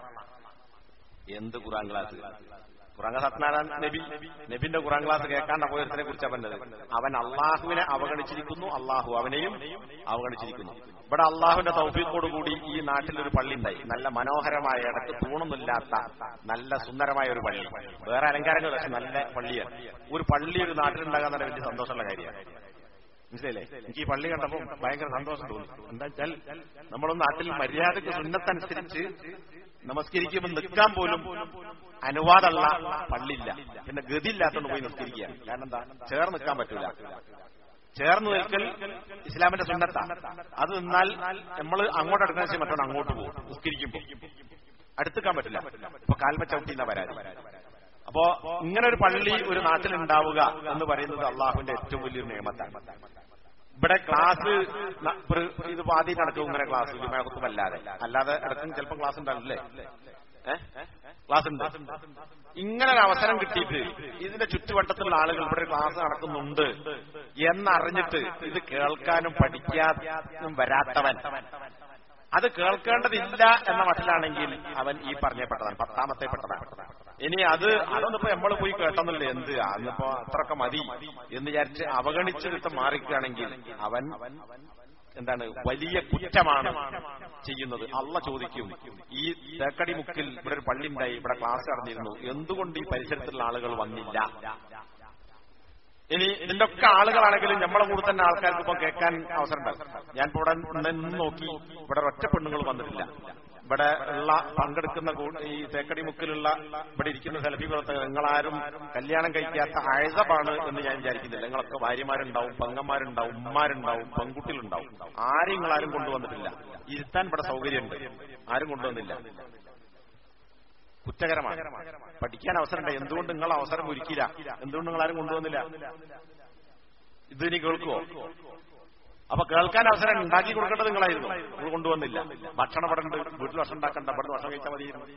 S1: എന്ത് ഖുറാൻ ക്ലാസ് ഖുറാൻ ക്ലാസ് സത്നാരായൺ നബി നബിന്റെ ഖുറാൻ ക്ലാസ് കേൾക്കാണ്ട പോയതിനെ കുറിച്ചാണ് പറഞ്ഞത് അവൻ അള്ളാഹുവിനെ അവഗണിച്ചിരിക്കുന്നു അള്ളാഹു അവനെയും അവഗണിച്ചിരിക്കുന്നു ഇവിടെ അള്ളാഹുവിന്റെ തൗഫീഖോട് കൂടി ഈ നാട്ടിൽ ഒരു പള്ളി ഉണ്ടായി നല്ല മനോഹരമായ ഇടത്ത് തൂണൊന്നുമില്ലാത്ത നല്ല സുന്ദരമായ ഒരു പള്ളി വേറെ അലങ്കാരങ്ങൾ പക്ഷെ നല്ല പള്ളിയാണ് ഒരു പള്ളി ഒരു നാട്ടിലുണ്ടാകാൻ തന്നെ വലിയ സന്തോഷമുള്ള കാര്യമാണ് മനസ്സിലായില്ലേ എനിക്ക് ഈ പള്ളി കണ്ടപ്പോൾ ഭയങ്കര സന്തോഷം തോന്നി എന്താ വെച്ചാൽ നമ്മളൊന്നും നാട്ടിൽ മര്യാദക്ക് സുന്നത്തനുസരിച്ച് നമസ്കരിക്കുമ്പോൾ നിൽക്കാൻ പോലും അനുവാദമുള്ള പള്ളിയില്ല പിന്നെ ഗതിയില്ലാത്തോണ്ട് പോയി നിസ്കരിക്കുക കാരണം എന്താ ചേർന്ന് നിൽക്കാൻ പറ്റൂല ചേർന്ന് നിൽക്കൽ ഇസ്ലാമിന്റെ സുന്നത്ത അത് നിന്നാൽ നമ്മൾ അങ്ങോട്ട് അടുക്കുന്ന ശേഷം മറ്റോ അങ്ങോട്ട് പോകും നിസ്കരിക്കുമ്പോൾ അടുത്തുക്കാൻ പറ്റില്ല ഇപ്പൊ കാൽമ ചവിട്ടിന്ന പരാതി അപ്പോ ഇങ്ങനെ ഒരു പള്ളി ഒരു നാട്ടിൽ ഉണ്ടാവുക എന്ന് പറയുന്നത് അള്ളാഹുവിന്റെ ഏറ്റവും വലിയൊരു നിയമത്താണ് ഇവിടെ ക്ലാസ് ന- പ്ര- ഇത് ആദ്യം നടക്കും ഇങ്ങനെ ക്ലാസ് ജുമാകുത്തുമല്ലാതെ അല്ലാതെ ഇടക്കും ചിലപ്പോൾ ക്ലാസ് ഉണ്ടാവില്ലേ ഏഹ് ക്ലാസ് ഉണ്ട് ഇങ്ങനെ ഒരു അവസരം കിട്ടിയിട്ട് ഇതിന്റെ ചുറ്റുവട്ടത്തുള്ള ആളുകൾ ഇവിടെ ഒരു ക്ലാസ് നടക്കുന്നുണ്ട് എന്നറിഞ്ഞിട്ട് ഇത് കേൾക്കാനും പഠിക്കാനും വരാത്തവൻ അത് കേൾക്കേണ്ടതില്ല എന്ന മട്ടിലാണെങ്കിൽ അവൻ ഈ പറഞ്ഞപ്പെട്ടതാണ് പത്താമത്തെ പെട്ടതാണ് ഇനി അത് അതൊന്നിപ്പോ നമ്മൾ പോയി കേട്ടെന്നില്ല എന്ത് അന്നിപ്പോ അത്രയൊക്കെ മതി എന്ന് വിചാരിച്ച് അവഗണിച്ച് വിട്ട് മാറിക്കുകയാണെങ്കിൽ അവൻ എന്താണ് വലിയ കുറ്റമാണ് ചെയ്യുന്നത് അള്ള ചോദിക്കും ഈ തേക്കടി മുക്കിൽ ഇവിടെ ഒരു പള്ളി ഉണ്ടായി ഇവിടെ ക്ലാസ് നടന്നിരുന്നു എന്തുകൊണ്ട് ഈ പരിസരത്തുള്ള ആളുകൾ വന്നില്ല ഇനി ഇതിന്റെ ഒക്കെ ആളുകളാണെങ്കിലും നമ്മളെ കൂടെ തന്നെ ആൾക്കാർക്ക് ഇപ്പൊ കേൾക്കാൻ അവസരം ഉണ്ടാകും ഞാൻ ഇവിടെ നിന്ന് നോക്കി ഇവിടെ ഒറ്റ പെണ്ണുങ്ങൾ വന്നിട്ടില്ല ഇവിടെ ഉള്ള പങ്കെടുക്കുന്ന കൂ- ഈ തേക്കടി മുക്കിലുള്ള ഇവിടെ ഇരിക്കുന്ന സെൽഫി പ്രവർത്തകർ നിങ്ങളാരും കല്യാണം കഴിക്കാത്ത അഴതമാണ് എന്ന് ഞാൻ വിചാരിക്കുന്നില്ല നിങ്ങളൊക്കെ ഭാര്യമാരുണ്ടാവും പെങ്ങന്മാരുണ്ടാവും ഉമ്മാരുണ്ടാവും പെൺകുട്ടികളുണ്ടാവും ആരെയും നിങ്ങളാരും കൊണ്ടുവന്നിട്ടില്ല ഇരുത്താൻ ഇവിടെ സൗകര്യമുണ്ട് ആരും കൊണ്ടുവന്നില്ല കുറ്റകരമാണ് പഠിക്കാൻ അവസരമുണ്ട് എന്തുകൊണ്ട് നിങ്ങൾ അവസരം ഒരുക്കില്ല എന്തുകൊണ്ട് നിങ്ങൾ ആരും കൊണ്ടുവന്നില്ല ഇത് ഇനി കേൾക്കുവോ അപ്പൊ കേൾക്കാൻ അവസരം ഉണ്ടാക്കി കൊടുക്കേണ്ടത് നിങ്ങളായിരുന്നു നിങ്ങൾ കൊണ്ടുവന്നില്ല ഭക്ഷണം ഇവിടെ ഉണ്ട് വീട്ടിൽ ഭക്ഷണം ഉണ്ടാക്കണ്ട ഇവിടെ ഭക്ഷണം കഴിച്ചാൽ മതിയായിരുന്നു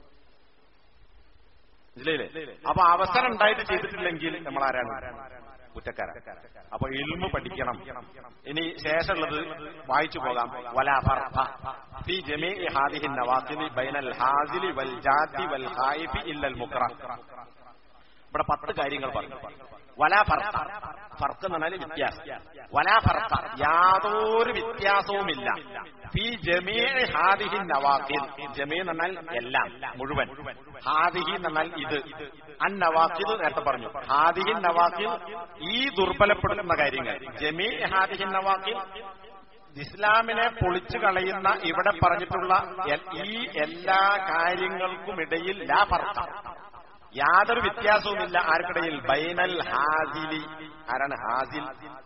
S1: ഇല്ലേ അപ്പൊ അവസരം ഉണ്ടായിട്ട് ചെയ്തിട്ടില്ലെങ്കിൽ നമ്മൾ ആരാണ് കുറ്റക്കാരൻ അപ്പൊ ഇൽമു പഠിക്കണം ഇനി ശേഷമുള്ളത് വായിച്ചു പോകാം വലാ ഫർഖ ഫീ ജമീഇ ഹാദിഹി നവാഖിലി ബൈനൽ ഹാസിലി വൽ ജാതി വൽ ഖായിഫി ഇല്ലൽ മുക്റഹ് ഇവിടെ പത്ത് കാര്യങ്ങൾ പറഞ്ഞു വലാ ഫർഖ ഫർക്ക് എന്ന് പറഞ്ഞാൽ വ്യത്യാസം വലാ ഫർഖ യാതൊരു വ്യത്യാസവുമില്ല ഫീ ജമീഇ ഹാദിഹി നവാഖിൽ ജമീ എന്ന് പറഞ്ഞാൽ എല്ലാം മുഴുവൻ ഹാദിഹി എന്ന് പറഞ്ഞാൽ ഇത് അൻ നവാഖിദ് നേരത്തെ പറഞ്ഞു ഹാദിഹി നവാഖിൽ ഈ ദുർബലപ്പെടുത്തുന്ന കാര്യങ്ങൾ ജമീ ഹാദിഹി നവാഖിൽ ഇസ്ലാമിനെ പൊളിച്ചു കളയുന്ന ഇവിടെ പറഞ്ഞിട്ടുള്ള എൽ- ഈ എല്ലാ കാര്യങ്ങൾക്കുമിടയിൽ ലാ ഫർഖ യാതൊരു വ്യത്യാസവുമില്ല ആർക്കിടയിൽ ബൈനൽ ഹാസിലി ആരാണ് ഹാസിൽ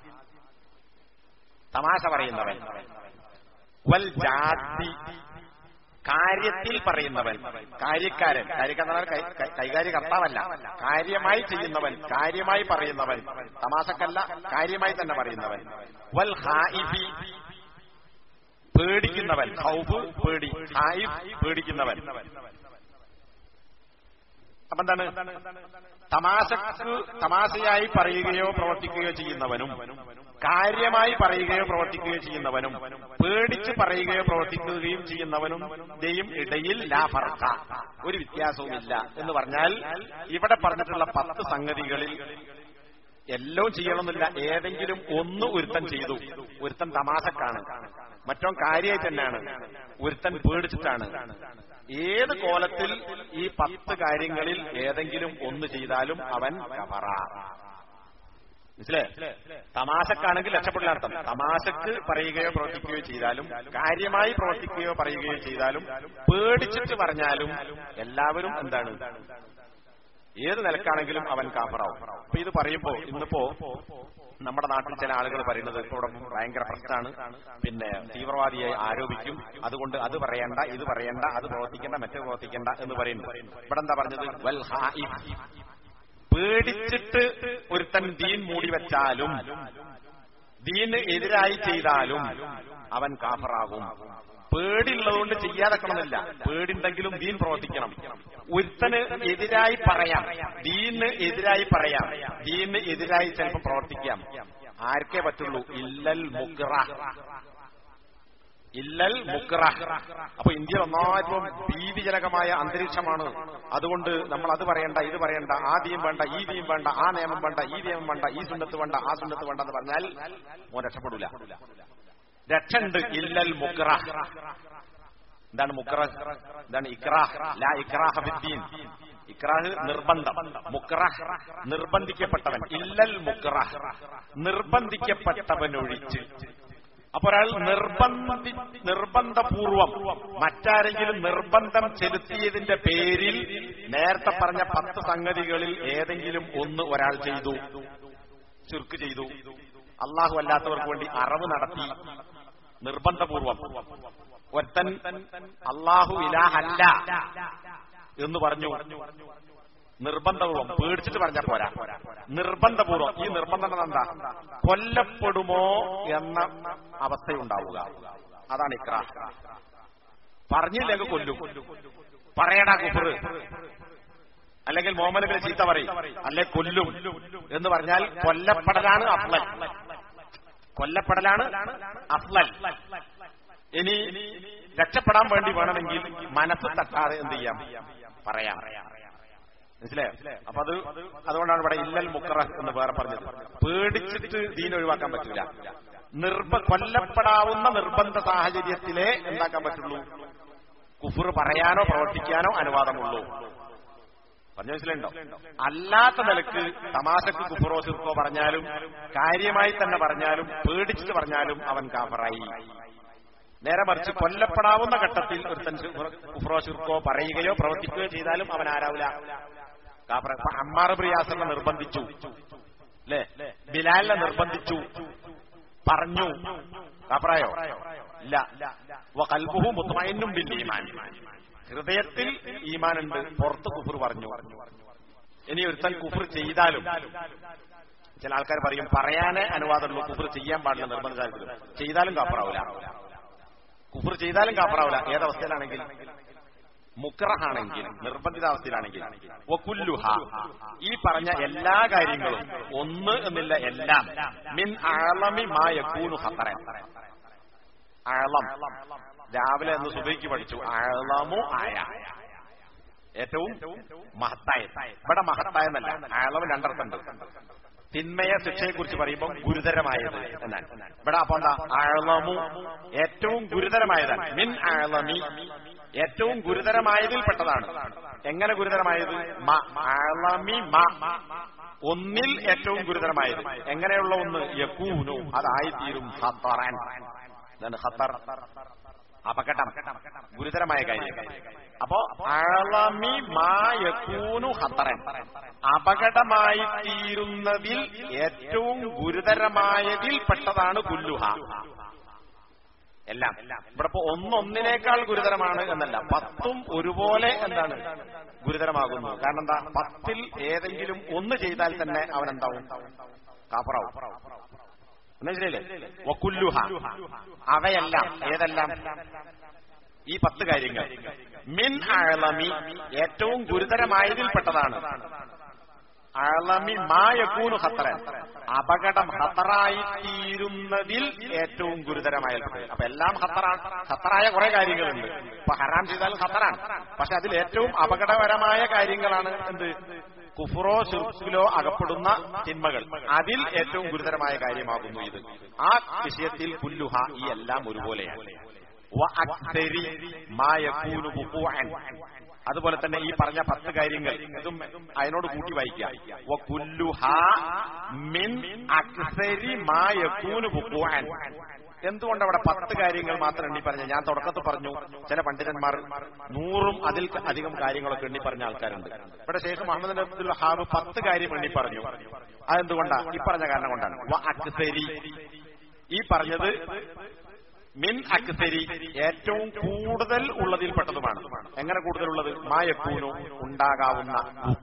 S1: തമാശ പറയുന്നവൻ വൽ ജാതി കാര്യത്തിൽ പറയുന്നവൻ കാര്യക്കാരൻ കാര്യക്കാരൻ എന്ന് പറഞ്ഞാൽ കൈ- കൈ- കൈകാര്യകർത്താവല്ല കാര്യമായി ചെയ്യുന്നവൻ കാര്യമായി പറയുന്നവൻ തമാശക്കല്ല കാര്യമായി തന്നെ പറയുന്നവൻ വൽ ഹായിഫി പേടിക്കുന്നവൻ ഹൗഫ് പേടി ഹായിഫ് പേടിക്കുന്നവൻ അപ്പൊ എന്താണ് തമാശക്ക് തമാശയായി പറയുകയോ പ്രവർത്തിക്കുകയോ ചെയ്യുന്നവനും കാര്യമായി പറയുകയോ പ്രവർത്തിക്കുകയോ ചെയ്യുന്നവനും പേടിച്ച് പറയുകയോ പ്രവർത്തിക്കുകയും ചെയ്യുന്നവനും യും ഇടയിൽ ലാ ഫർഖ ഒരു വ്യത്യാസവുമില്ല എന്ന് പറഞ്ഞാൽ ഇവിടെ പറഞ്ഞിട്ടുള്ള പത്ത് സംഗതികളിൽ എല്ലാം ചെയ്യണമെന്നില്ല ഏതെങ്കിലും ഒന്ന് ഒരുത്തൻ ചെയ്തു ഒരുത്തൻ തമാശക്കാണ് മറ്റോ കാര്യമായി തന്നെയാണ് ഒരുത്തൻ പേടിച്ചിട്ടാണ് ഏത് കോലത്തിൽ ഈ പത്ത് കാര്യങ്ങളിൽ ഏതെങ്കിലും ഒന്ന് ചെയ്താലും അവൻ കഫറ മനസ്സിലേ തമാശക്കാണെങ്കിൽ രക്ഷപ്പെടില്ല അർത്ഥം തമാശക്ക് പറയുകയോ പ്രവർത്തിക്കുകയോ ചെയ്താലും കാര്യമായി പ്രവർത്തിക്കുകയോ പറയുകയോ ചെയ്താലും പേടിച്ചിട്ട് പറഞ്ഞാലും എല്ലാവരും എന്താണ് ഏത് നിലക്കാണെങ്കിലും അവൻ കാഫറാവും അപ്പൊ ഇത് പറയുമ്പോ ഇന്നിപ്പോ നമ്മുടെ നാട്ടിൽ ചില ആളുകൾ പറയുന്നത് ഇപ്പൊ ഇവിടെ ഭയങ്കര പ്രശ്നമാണ് പിന്നെ തീവ്രവാദിയെ ആരോപിക്കും അതുകൊണ്ട് അത് പറയണ്ട ഇത് പറയണ്ട അത് പ്രവർത്തിക്കേണ്ട മറ്റേ പ്രവർത്തിക്കേണ്ട എന്ന് പറയുന്നു ഇവിടെ എന്താ പറഞ്ഞത് വൽ ഹായിഫ് പേടിച്ചിട്ട് ഒരുത്തൻ ദീൻ മൂടി വെച്ചാലും ദീന് എതിരായി ചെയ്താലും അവൻ കാഫറാകും പേടിയുള്ളതുകൊണ്ട് ചെയ്യാതെക്കണമെന്നില്ല പേടിണ്ടെങ്കിലും ദീൻ പ്രവർത്തിക്കണം ഒരുത്തന് എതിരായി പറയാം ദീന് എതിരായി പറയാം ദീന് എതിരായി ചിലപ്പോൾ പ്രവർത്തിക്കാം ആർക്കേ പറ്റുള്ളൂ ഇല്ലൽ മുക്റ ഇല്ലൽ മുക്റ അപ്പൊ ഇന്ത്യ ഒന്നായിട്ടും ഭീതിജനകമായ അന്തരീക്ഷമാണ് അതുകൊണ്ട് നമ്മൾ അത് പറയണ്ട ഇത് പറയണ്ട ആ ദീം വേണ്ട ഈ ദീം വേണ്ട ആ നിയമം വേണ്ട ഈ നിയമം വേണ്ട ഈ സുന്നത്ത് വേണ്ട ആ സുന്നത്ത് വേണ്ട എന്ന് പറഞ്ഞാൽ മോൻ രക്ഷപ്പെടൂല രക്ഷണ്ട് ഇല്ലൽ മുക്റ എന്താണ് മുക്റ എന്താണ് ഇക്രാഹ് ലാ ഇക്രാഹ ഫിദ്ദീൻ ഇക്രാഹ് നിർബന്ധം മുക്റഹ് നിർബന്ധിക്കപ്പെട്ടവൻ ഇല്ലൽ മുക്റഹ് നിർബന്ധിക്കപ്പെട്ടവനൊഴിച്ച് അപ്പൊ ഒരാൾ നിർബന്ധി നിർബന്ധപൂർവം മറ്റാരെങ്കിലും നിർബന്ധം ചെലുത്തിയതിന്റെ പേരിൽ നേരത്തെ പറഞ്ഞ പത്ത് സംഗതികളിൽ ഏതെങ്കിലും ഒന്ന് ഒരാൾ ചെയ്തു ചുരുക്ക് ചെയ്തു അള്ളാഹു അല്ലാത്തവർക്ക് വേണ്ടി അറവ് നടത്തി നിർബന്ധപൂർവം ഒരുത്തൻ അള്ളാഹു ഇലാഹല്ല എന്ന് പറഞ്ഞു നിർബന്ധപൂർവം പേടിച്ചിട്ട് പറഞ്ഞ പോരാ നിർബന്ധപൂർവം ഈ നിർബന്ധം എന്താ കൊല്ലപ്പെടുമോ എന്ന അവസ്ഥയുണ്ടാവുക അതാണ് ഇക്രാ പറഞ്ഞില്ലെങ്കിൽ കൊല്ലും പറയടാ കുഫറ് അല്ലെങ്കിൽ മുഹമ്മദ് നബി ചീത്ത പറയും അല്ലെ കൊല്ലും എന്ന് പറഞ്ഞാൽ കൊല്ലപ്പെടലാണ് അഫ്ലൽ കൊല്ലപ്പെടലാണ് അഫ്ലൽ ഇനി രക്ഷപ്പെടാൻ വേണ്ടി വേണമെങ്കിൽ മനസ്സ് തട്ടാതെ എന്ത് ചെയ്യാം പറയാം മനസ്സിലായോ അപ്പൊ അത് അതുകൊണ്ടാണ് ഇവിടെ ഇല്ലൽ മുക്കറ എന്ന് വേറെ പറഞ്ഞത് പേടിച്ചിട്ട് ദീൻ ഒഴിവാക്കാൻ പറ്റില്ല നിർബ കൊല്ലപ്പെടാവുന്ന നിർബന്ധ സാഹചര്യത്തിലേ എന്താക്കാൻ പറ്റുള്ളൂ കുഫുർ പറയാനോ പ്രവർത്തിക്കാനോ അനുവാദമുള്ളൂ പറഞ്ഞു മനസ്സിലുണ്ടോ അല്ലാത്ത നിലക്ക് തമാശക്ക് കുഫുറോ സിർക്കോ പറഞ്ഞാലും കാര്യമായി തന്നെ പറഞ്ഞാലും പേടിച്ചിട്ട് പറഞ്ഞാലും അവൻ കാഫറായി നേരെ മറിച്ച് കൊല്ലപ്പെടാവുന്ന ഘട്ടത്തിൽ ഒരു കുഫ്രോ ചുർക്കോ പറയുകയോ പ്രവർത്തിക്കുകയോ ചെയ്താലും അവൻ ആരാവില്ല കാഫറ അമ്മാർ പ്രിയാസനെ നിർബന്ധിച്ചു അല്ലേ ബിലാലിനെ നിർബന്ധിച്ചു പറഞ്ഞു കാഫറായോ ഇല്ല കൽബുഹു മുത്തമൈനും ബിൽ ഈമാൻ ഹൃദയത്തിൽ ഈമാനുണ്ട് പുറത്ത് കുഫർ പറഞ്ഞു ഇനി ഒരുത്തൻ കുഫർ ചെയ്താലും ചില ആൾക്കാർ പറയും പറയാനേ അനുവാദമുള്ളൂ കുഫർ ചെയ്യാൻ പാടില്ല നിർബന്ധ സാഹചര്യം ചെയ്താലും കാപ്പറാവില്ല കുഫർ ചെയ്താലും കാപ്പറാവില്ല ഏതവസ്ഥയിലാണെങ്കിൽ മുക്രഹാണെങ്കിൽ നിർബന്ധിതാവസ്ഥയിലാണെങ്കിൽ വക്കുല്ലുഹ ഈ പറഞ്ഞ എല്ലാ കാര്യങ്ങളും ഒന്ന് എന്നില്ല എല്ലാം മിൻ ആളമി മായൂനു ഹത്തറൻ ആളം രാവിലെ എന്ന് സുബൈക്ക് പഠിച്ചു ആളമു ആയ ഏറ്റവും മഹത്തായ ഇവിടെ മഹത്തായ എന്നല്ല ആളവ് രണ്ടർത്ഥമുണ്ട് തിന്മയെ ശിക്ഷയെക്കുറിച്ച് പറയുമ്പോൾ ഗുരുതരമായത് എന്നാണ് ഇവിടെ അപ്പൊ എന്താ ആളമു ഏറ്റവും ഗുരുതരമായതാണ് മിൻ ആളമി ഏറ്റവും ഗുരുതരമായതിൽ പെട്ടതാണ് എങ്ങനെ ഗുരുതരമായത് മ ആളമി മ ഒന്നിൽ ഏറ്റവും ഗുരുതരമായത് എങ്ങനെയുള്ള ഒന്ന് യക്കൂനു അതായിത്തീരും ഖത്തറൻ എന്താണ് ഖത്തർ അപകടം ഗുരുതരമായ കാര്യം അപ്പോ ആളമി മായൂനു ഖത്തറൻ അപകടമായി തീരുന്നതിൽ ഏറ്റവും ഗുരുതരമായതിൽ പെട്ടതാണ് കുല്ലുഹ എല്ലാം ഇവിടെ ഇപ്പൊ ഒന്നൊന്നിനേക്കാൾ ഗുരുതരമാണ് എന്നല്ല പത്തും ഒരുപോലെ എന്താണ് ഗുരുതരമാകുന്നു കാരണം എന്താ പത്തിൽ ഏതെങ്കിലും ഒന്ന് ചെയ്താൽ തന്നെ അവൻ എന്താവും കാപ്പറാവും മനസ്സിലല്ലേ വക്കുല്ലുഹ അവയെല്ലാം ഏതെല്ലാം ഈ പത്ത് കാര്യങ്ങൾ മിൻ ആളമി ഏറ്റവും ഗുരുതരമായതിൽപ്പെട്ടതാണ് അളമി മായക്കൂനു ഹത്തറൻ അപകടം ഹത്തറായി തീരുന്നതിൽ ഏറ്റവും ഗുരുതരമായ അപ്പൊ എല്ലാം ഹത്തറാണ് ഹത്തറായ കുറെ കാര്യങ്ങളുണ്ട് ഇപ്പൊ ഹറാം ചെയ്താലും ഹത്തറാണ് പക്ഷെ അതിൽ ഏറ്റവും അപകടകരമായ കാര്യങ്ങളാണ് എന്ത് കുഫറോ ശുർക്കിലോ അകപ്പെടുന്ന തിന്മകൾ അതിൽ ഏറ്റവും ഗുരുതരമായ കാര്യമാകുന്നു ഇത് ആ വിഷയത്തിൽ പുല്ലുഹ ഈ എല്ലാം ഒരുപോലെയാണ് അതുപോലെ തന്നെ ഈ പറഞ്ഞ പത്ത് കാര്യങ്ങൾ ഇതും അതിനോട് കൂട്ടി വായിക്കാം എന്തുകൊണ്ട് അവിടെ പത്ത് കാര്യങ്ങൾ മാത്രം എണ്ണി പറഞ്ഞ ഞാൻ തുടക്കത്തിൽ പറഞ്ഞു ചില പണ്ഡിതന്മാർ നൂറും അതിൽ അധികം കാര്യങ്ങളൊക്കെ എണ്ണി പറഞ്ഞ ആൾക്കാരുണ്ട് ഇവിടെ ശേഷം മുഹമ്മദ് അബ്ദുൽ ഹാബ് പത്ത് കാര്യം എണ്ണി പറഞ്ഞു അതെന്തുകൊണ്ടാ ഈ പറഞ്ഞ കാരണം കൊണ്ടാണ് അക്സരി ഈ പറഞ്ഞത് മിൻ അക്സരി ഏറ്റവും കൂടുതൽ ഉള്ളതിൽപ്പെട്ടതുമാണ് എങ്ങനെ കൂടുതലുള്ളത് മായക്കൂനു ഉണ്ടാകാവുന്ന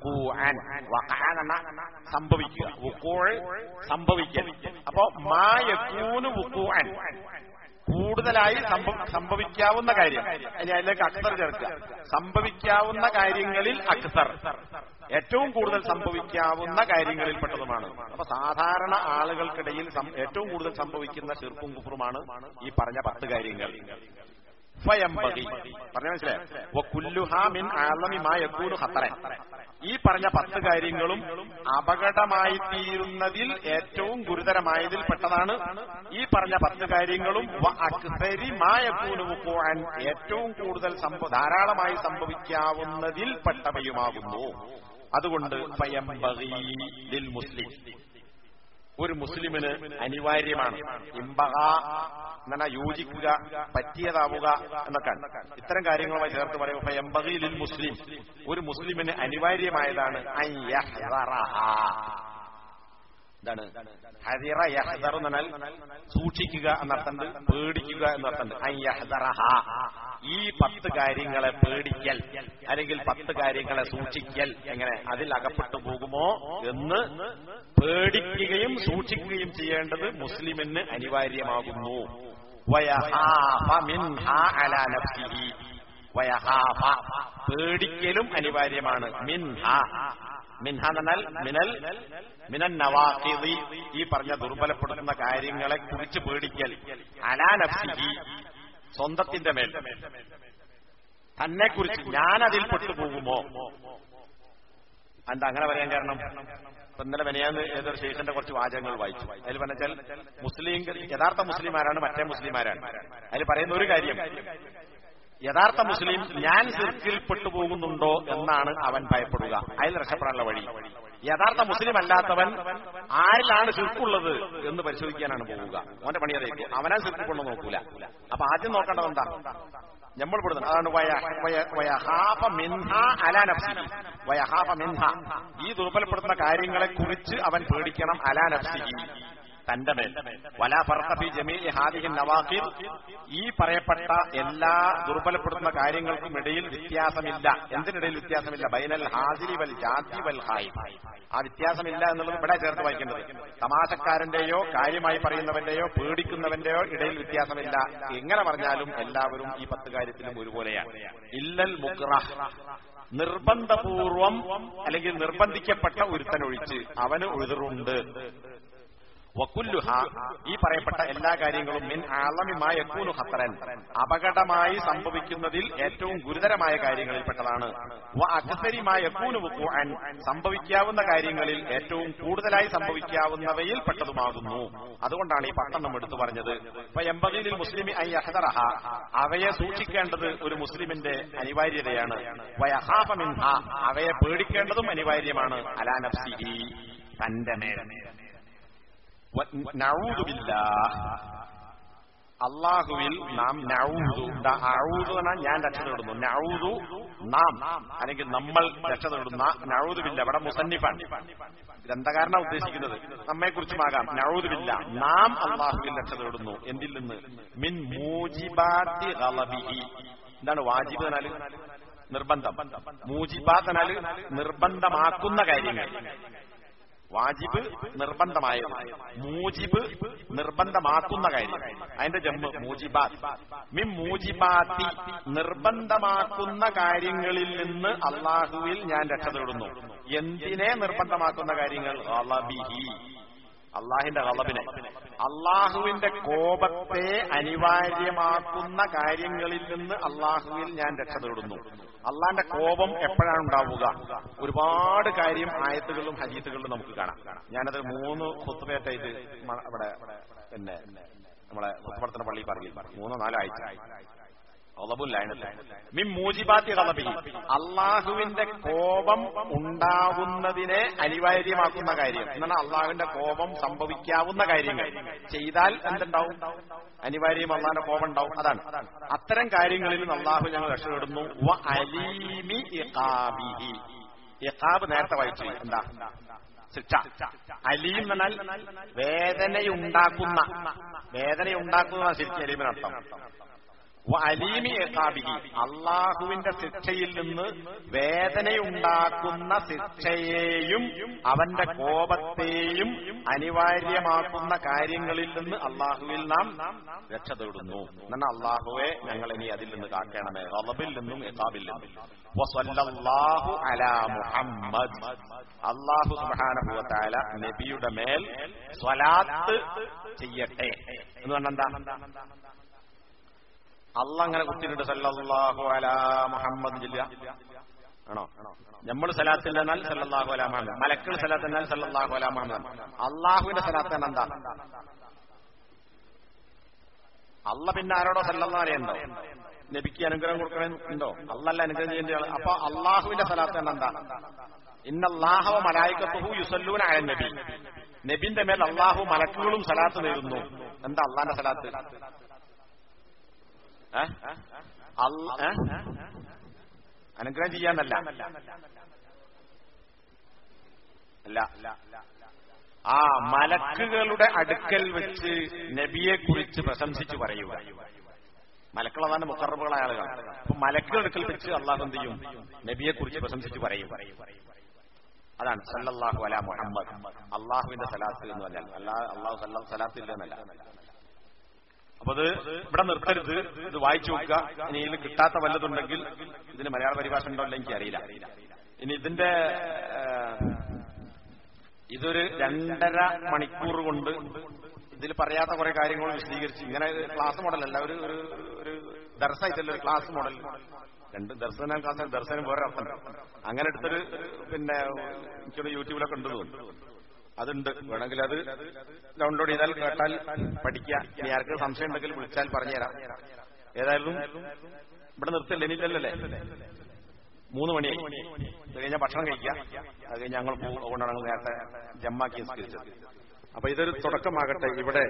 S1: സംഭവിക്കുക വുക്കൂഴ് സംഭവിക്കൽ അപ്പോ മായക്കൂനു വുക്കൂഅൻ കൂടുതലായി സംഭവിക്കാവുന്ന കാര്യം ഇനി അതിലേക്ക് അക്സർ ചേർക്കുക സംഭവിക്കാവുന്ന കാര്യങ്ങളിൽ അക്സർ ഏറ്റവും കൂടുതൽ സംഭവിക്കാവുന്ന കാര്യങ്ങളിൽപ്പെട്ടതുമാണ് അപ്പൊ സാധാരണ ആളുകൾക്കിടയിൽ ഏറ്റവും കൂടുതൽ സംഭവിക്കുന്ന ചെറുപ്പും കുഫറുമാണ് ഈ പറഞ്ഞ പത്ത് കാര്യങ്ങൾ ഫയംബകി പറഞ്ഞ മനസ്സിലായോ ആളമി മായൂനു ഹത്തറൻ ഈ പറഞ്ഞ പത്ത് കാര്യങ്ങളും അപകടമായി തീരുന്നതിൽ ഏറ്റവും ഗുരുതരമായതിൽ പെട്ടതാണ് ഈ പറഞ്ഞ പത്ത് കാര്യങ്ങളും അക്സരി മായൂനു മുക്കുവാൻ ഏറ്റവും കൂടുതൽ ധാരാളമായി സംഭവിക്കാവുന്നതിൽ പെട്ടവയുമാകുന്നു അതുകൊണ്ട് ഫയംബിൽ മുസ്ലിം ഒരു മുസ്ലിമിന് അനിവാര്യമാണ് ഇമ്പക എന്നാ യോജിക്കുക പറ്റിയതാവുക എന്നൊക്കെ ഇത്തരം കാര്യങ്ങളുമായി ചേർത്ത് പറയുമ്പോൾ ഫയംബിൽ മുസ്ലിം ഒരു മുസ്ലിമിന് അനിവാര്യമായതാണ് എന്താണ് ഹരിറ യഹ്ദർ എന്ന് പറഞ്ഞാൽ സൂക്ഷിക്കുക എന്നർത്ഥമുണ്ട് പേടിക്കുക എന്നർത്ഥമുണ്ട് അയ്യഹ്ദറഹ ഈ പത്ത് കാര്യങ്ങളെ പേടിക്കൽ അല്ലെങ്കിൽ പത്ത് കാര്യങ്ങളെ സൂക്ഷിക്കൽ എങ്ങനെ അതിൽ അകപ്പെട്ടു പോകുമോ എന്ന് പേടിക്കുകയും സൂക്ഷിക്കുകയും ചെയ്യേണ്ടത് മുസ്ലിമിന് അനിവാര്യമാകുന്നു വയഹാഫ മിൻഹ അലാ നഫ്സിഹി വയഹാഫ പേടിക്കലും അനിവാര്യമാണ് മിൻഹ മിൻഹ എന്നാൽ മിനൽ മിനൻ നവാഖിദി ഈ പറഞ്ഞ ദുർബലപ്പെടുത്തുന്ന കാര്യങ്ങളെ കുറിച്ച് പേടിക്കൽ അലാ നഫ്സിഹി സ്വന്തത്തിന്റെ മേൽ തന്നെ കുറിച്ച് ഞാൻ അതിൽ പെട്ടുപോകുമോ എന്താ അങ്ങനെ പറയാൻ കാരണം ഇപ്പൊ ഇന്നലെ മെനയാന്ന് ഏതൊരു ശേഷന്റെ കുറച്ച് വാചകങ്ങൾ വായിച്ചു അതിൽ പറഞ്ഞാൽ മുസ്ലിം യഥാർത്ഥ മുസ്ലിമാരാണ് മറ്റേ മുസ്ലിമാരാണ് അതിൽ പറയുന്ന ഒരു കാര്യം യഥാർത്ഥ മുസ്ലിം ഞാൻ സിർക്കിൽ പെട്ടുപോകുന്നുണ്ടോ എന്നാണ് അവൻ ഭയപ്പെടുക അതിൽ രക്ഷപ്പെടാനുള്ള വഴി യഥാർത്ഥ മുസ്ലിം അല്ലാത്തവൻ ആരിലാണ് സിർക്കുള്ളത് എന്ന് പരിശോധിക്കാനാണ് പോവുക അവന്റെ പണിയതേക്ക് അവനാ സിർക്കിൽ കൊണ്ട് നോക്കൂല അപ്പൊ ആദ്യം നോക്കേണ്ടത് എന്താ നമ്മൾ പെടുന്നത് അതാണ് വയ- വയ- വയഹാഫ മിൻഹ അലാ നഫ്സിഹി. വയഹാഫ മിൻഹ ഈ ദുർബലപ്പെടുത്തുന്ന കാര്യങ്ങളെ കുറിച്ച് അവൻ പേടിക്കണം അലാ നഫ്സിഹി തന്റെ മേൽ വലാ ഫർഖഫി ജമീ ഹാദിഹി നവാഖിർ ഈ പറയപ്പെട്ട എല്ലാ ദുർബലപ്പെടുത്തുന്ന കാര്യങ്ങൾക്കും ഇടയിൽ വ്യത്യാസമില്ല എന്തിനിടയിൽ വ്യത്യാസമില്ല ബൈനൽ ഹാസിരി വൽ ജാതി വൽ ഹായി ആ വ്യത്യാസമില്ല എന്നുള്ളത് ഇവിടെ ചേർത്ത് വായിക്കേണ്ടത് തമാശക്കാരന്റെയോ കാര്യമായി പറയുന്നവന്റെയോ പേടിക്കുന്നവന്റെയോ ഇടയിൽ വ്യത്യാസമില്ല എങ്ങനെ പറഞ്ഞാലും എല്ലാവരും ഈ പത്ത് കാര്യത്തിലും ഒരുപോലെയാണ് ഇല്ലൽ മുക്റഹ് നിർബന്ധപൂർവം അല്ലെങ്കിൽ നിർബന്ധിക്കപ്പെട്ട ഒരുത്തനൊഴിച്ച് അവന് ഉഴുതുറുണ്ട് വക്കുല്ലുഹ ഈ പറയപ്പെട്ട എല്ലാ കാര്യങ്ങളും മിൻ ആലമിമായ യക്കൂനു ഖത്തറൻ അപകടമായി സംഭവിക്കുന്നതിൽ ഏറ്റവും ഗുരുതരമായ കാര്യങ്ങളിൽപ്പെട്ടതാണ് വ അക്സരിമായ യക്കൂനു വുഖൂഅൻ സംഭവിക്കാവുന്ന കാര്യങ്ങളിൽ ഏറ്റവും കൂടുതലായി സംഭവിക്കാവുന്നവയിൽ പെട്ടതുമാകുന്നു അതുകൊണ്ടാണ് ഈ പത്തെണ്ണം എടുത്തു പറഞ്ഞത് ഇപ്പൊ എമ്പതിയിൽ മുസ്ലിമി ഐ അഹദറഹ അവയെ സൂക്ഷിക്കേണ്ടത് ഒരു മുസ്ലിമിന്റെ അനിവാര്യതയാണ് വയഹാഫ മിൻഹ അവയെ പേടിക്കേണ്ടതും അനിവാര്യമാണ് അലാ നഫ്സിഹി തന്റെ മേൽ അള്ളാഹുവിൽ നാം നൗദു ഔദു എന്നാൽ ഞാൻ രക്ഷ നേടുന്നു നൗദു നാം അല്ലെങ്കിൽ നമ്മൾ രക്ഷ നേടുന്ന നൗദുവില്ല ഇവിടെ മുസന്നിഫാണ് ഗ്രന്ഥകാരന ഉദ്ദേശിക്കുന്നത് നമ്മെ കുറിച്ചുമാകാം നൗദുവില്ല നാം അള്ളാഹുവിൽ രക്ഷ നേടുന്നു എന്തിൽ നിന്ന് മിൻ മൂജിബാത്തി ഗളബിഹി എന്താണ് വാജിബ് എന്നാല് നിർബന്ധം മൂജിബാത്ത് എന്നാല് നിർബന്ധമാക്കുന്ന കാര്യങ്ങൾ വാജിബ് നിർബന്ധമായത് മൂജിബ് നിർബന്ധമാക്കുന്ന കാര്യം അതിന്റെ ജമ്മ് മൂജിബാത്ത് മിം മൂജിബാത്തി നിർബന്ധമാക്കുന്ന കാര്യങ്ങളിൽ നിന്ന് അള്ളാഹുവിൽ ഞാൻ രക്ഷ തേടുന്നു എന്തിനെ നിർബന്ധമാക്കുന്ന കാര്യങ്ങൾ ഗളബിഹി അള്ളാഹിന്റെ കളബിനെ അള്ളാഹുവിന്റെ കോപത്തെ അനിവാര്യമാക്കുന്ന കാര്യങ്ങളിൽ നിന്ന് അള്ളാഹുവിൽ ഞാൻ രക്ഷ തേടുന്നു അള്ളാന്റെ കോപം എപ്പോഴാണ് ഉണ്ടാവുക ഒരുപാട് കാര്യം ആയത്തുകളിലും ഹജീത്തുകളിലും നമുക്ക് കാണാം ഞാനത് മൂന്ന് ഹുത്തുബേറ്റായിട്ട് ഇവിടെ പിന്നെ നമ്മളെ ഹുത്തുപടത്തുന്ന പള്ളി പറയില്ല മൂന്നോ നാലോ ആഴ്ച അള്ളാഹുവിന്റെ കോപം ഉണ്ടാകുന്നതിനെ അനിവാര്യമാക്കുന്ന കാര്യം എന്നാണ് അള്ളാഹുവിന്റെ കോപം സംഭവിക്കാവുന്ന കാര്യങ്ങൾ ചെയ്താൽ എന്തുണ്ടാവും അനിവാര്യം അള്ളാഹിന്റെ കോപം ഉണ്ടാവും അതാണ് അത്തരം കാര്യങ്ങളിൽ അള്ളാഹു ഞങ്ങൾ രക്ഷപ്പെടുന്നു വ അലീമി ഇഖാബിഹി. ഇഖാബ് നേരത്തെ വായിച്ചു എന്താ ശിക്ഷ അലീം എന്നാൽ വേദനയുണ്ടാക്കുന്ന വേദനയുണ്ടാക്കുന്ന ശരിക്കും അലീമിനർത്ഥം അലീമി ഏകാബിഹി അള്ളാഹുവിന്റെ ശിക്ഷയിൽ നിന്ന് വേദനയുണ്ടാക്കുന്ന ശിക്ഷയെയും അവന്റെ കോപത്തെയും അനിവാര്യമാക്കുന്ന കാര്യങ്ങളിൽ നിന്ന് അള്ളാഹുവിൽ നാം രക്ഷ തേടുന്നു എന്നാൽ അള്ളാഹുവെ ഞങ്ങൾ ഇനി അതിൽ നിന്ന് കാക്കണമേ റബിൽ നിന്നും എക്കാബിൽ നിന്നും വസല്ലല്ലാഹു അലാ മുഹമ്മദ് അള്ളാഹു സുബാനഹുവത്തായ നബിയുടെ മേൽ സ്വലാത്ത് ചെയ്യട്ടെ എന്ന് പറഞ്ഞെന്താ അല്ല അങ്ങനെ കുത്തിയിട്ട് സല്ലല്ലാഹു അലാ മുഹമ്മദ് ജില്ല ആണോ നമ്മൾ സലാത്തിൽ എന്നാൽ സല്ലല്ലാഹു അലാ മുഹമ്മദ് മലക്കൾ സലാത്ത് എന്നാൽ സല്ലല്ലാഹു അലാ മുഹമ്മദ് അള്ളാഹുവിന്റെ സലാത്ത് എന്താ അല്ല പിന്നെ ആരോടോ സല്ലല്ലാ അറിയണ്ടോ നബിക്ക് അനുഗ്രഹം കൊടുക്കണമെന്നുണ്ടോ അല്ലല്ല അനുഗ്രഹം ചെയ്യേണ്ട ആള് അപ്പൊ അള്ളാഹുവിന്റെ സലാത്ത് എന്താ ഇന്നല്ലാഹവ മലായിക്കത്തുഹു യുസല്ലൂന ആയ നബി നബിന്റെ മേൽ അള്ളാഹു മലക്കുകളും സലാത്ത് നേരുന്നു എന്താ അള്ളാന്റെ സലാത്ത് ഏ? അല്ല- ഏ? അനുഗ്രഹം ചെയ്യാന്നല്ല അല്ല ആ മലക്കുകളുടെ അടുക്കൽ വെച്ച് നബിയെ കുറിച്ച് പ്രശംസിച്ചു പറയുക മലക്കളതാണ് മുക്കറബുകളായ ആളുകൾ അപ്പൊ മലക്കുകളുടെ അടുക്കൽ വെച്ച് അള്ളാഹു എന്ത് ചെയ്യും നബിയെ കുറിച്ച് പ്രശംസിച്ചു പറയും അതാണ് സല്ലല്ലാഹു അലാ മുഹമ്മദ് അള്ളാഹുവിന്റെ സലാത്ത് എന്ന് പറഞ്ഞാൽ അല്ലാ അള്ളാഹു സല്ലാ സലാത്ത് ഇല്ല എന്നല്ല അപ്പൊ അത് ഇവിടെ നിർത്തരുത് ഇത് വായിച്ചു നോക്കുക ഇനി ഇതിൽ കിട്ടാത്ത വല്ലതുണ്ടെങ്കിൽ ഇതിന് മലയാള പരിഭാഷ ഉണ്ടോ അല്ലെങ്കിൽ എനിക്ക് അറിയില്ല ഇനി ഇതിന്റെ ഏഹ്, ഇതൊരു രണ്ടര മണിക്കൂർ കൊണ്ട് ഇതിൽ പറയാത്ത കുറെ കാര്യങ്ങൾ വിശദീകരിച്ച് ഇങ്ങനെ ക്ലാസ് മോഡലല്ല ഒരു ഒരു ഒരു ദർശനമായിട്ടല്ല ഒരു ക്ലാസ് മോഡൽ രണ്ട് ദർശനം ക്ലാസ് ദർശനം വേറെ അർത്ഥം അങ്ങനെ എടുത്തൊരു പിന്നെ എനിക്കൊരു യൂട്യൂബിലൊക്കെ ഉണ്ട് തോന്നുന്നു അതുണ്ട് വേണമെങ്കിൽ അത് ഡൗൺലോഡ് ചെയ്താൽ കേട്ടാൽ പഠിക്കുക ഇനി ആർക്ക് സംശയം ഉണ്ടെങ്കിൽ വിളിച്ചാൽ പറഞ്ഞുതരാം ഏതായാലും ഇവിടെ നിർത്തില്ല ഇനിയില്ലല്ലേ മൂന്ന് മണിയായി അത് കഴിഞ്ഞാൽ ഭക്ഷണം കഴിക്കുക അത് കഴിഞ്ഞ് ഞങ്ങൾ പോകും അതുകൊണ്ടാണ് ഞങ്ങൾ നേരത്തെ ജമ്മാക്കി നിസ്കരിച്ചത് അപ്പൊ ഇതൊരു തുടക്കമാകട്ടെ ഇവിടെ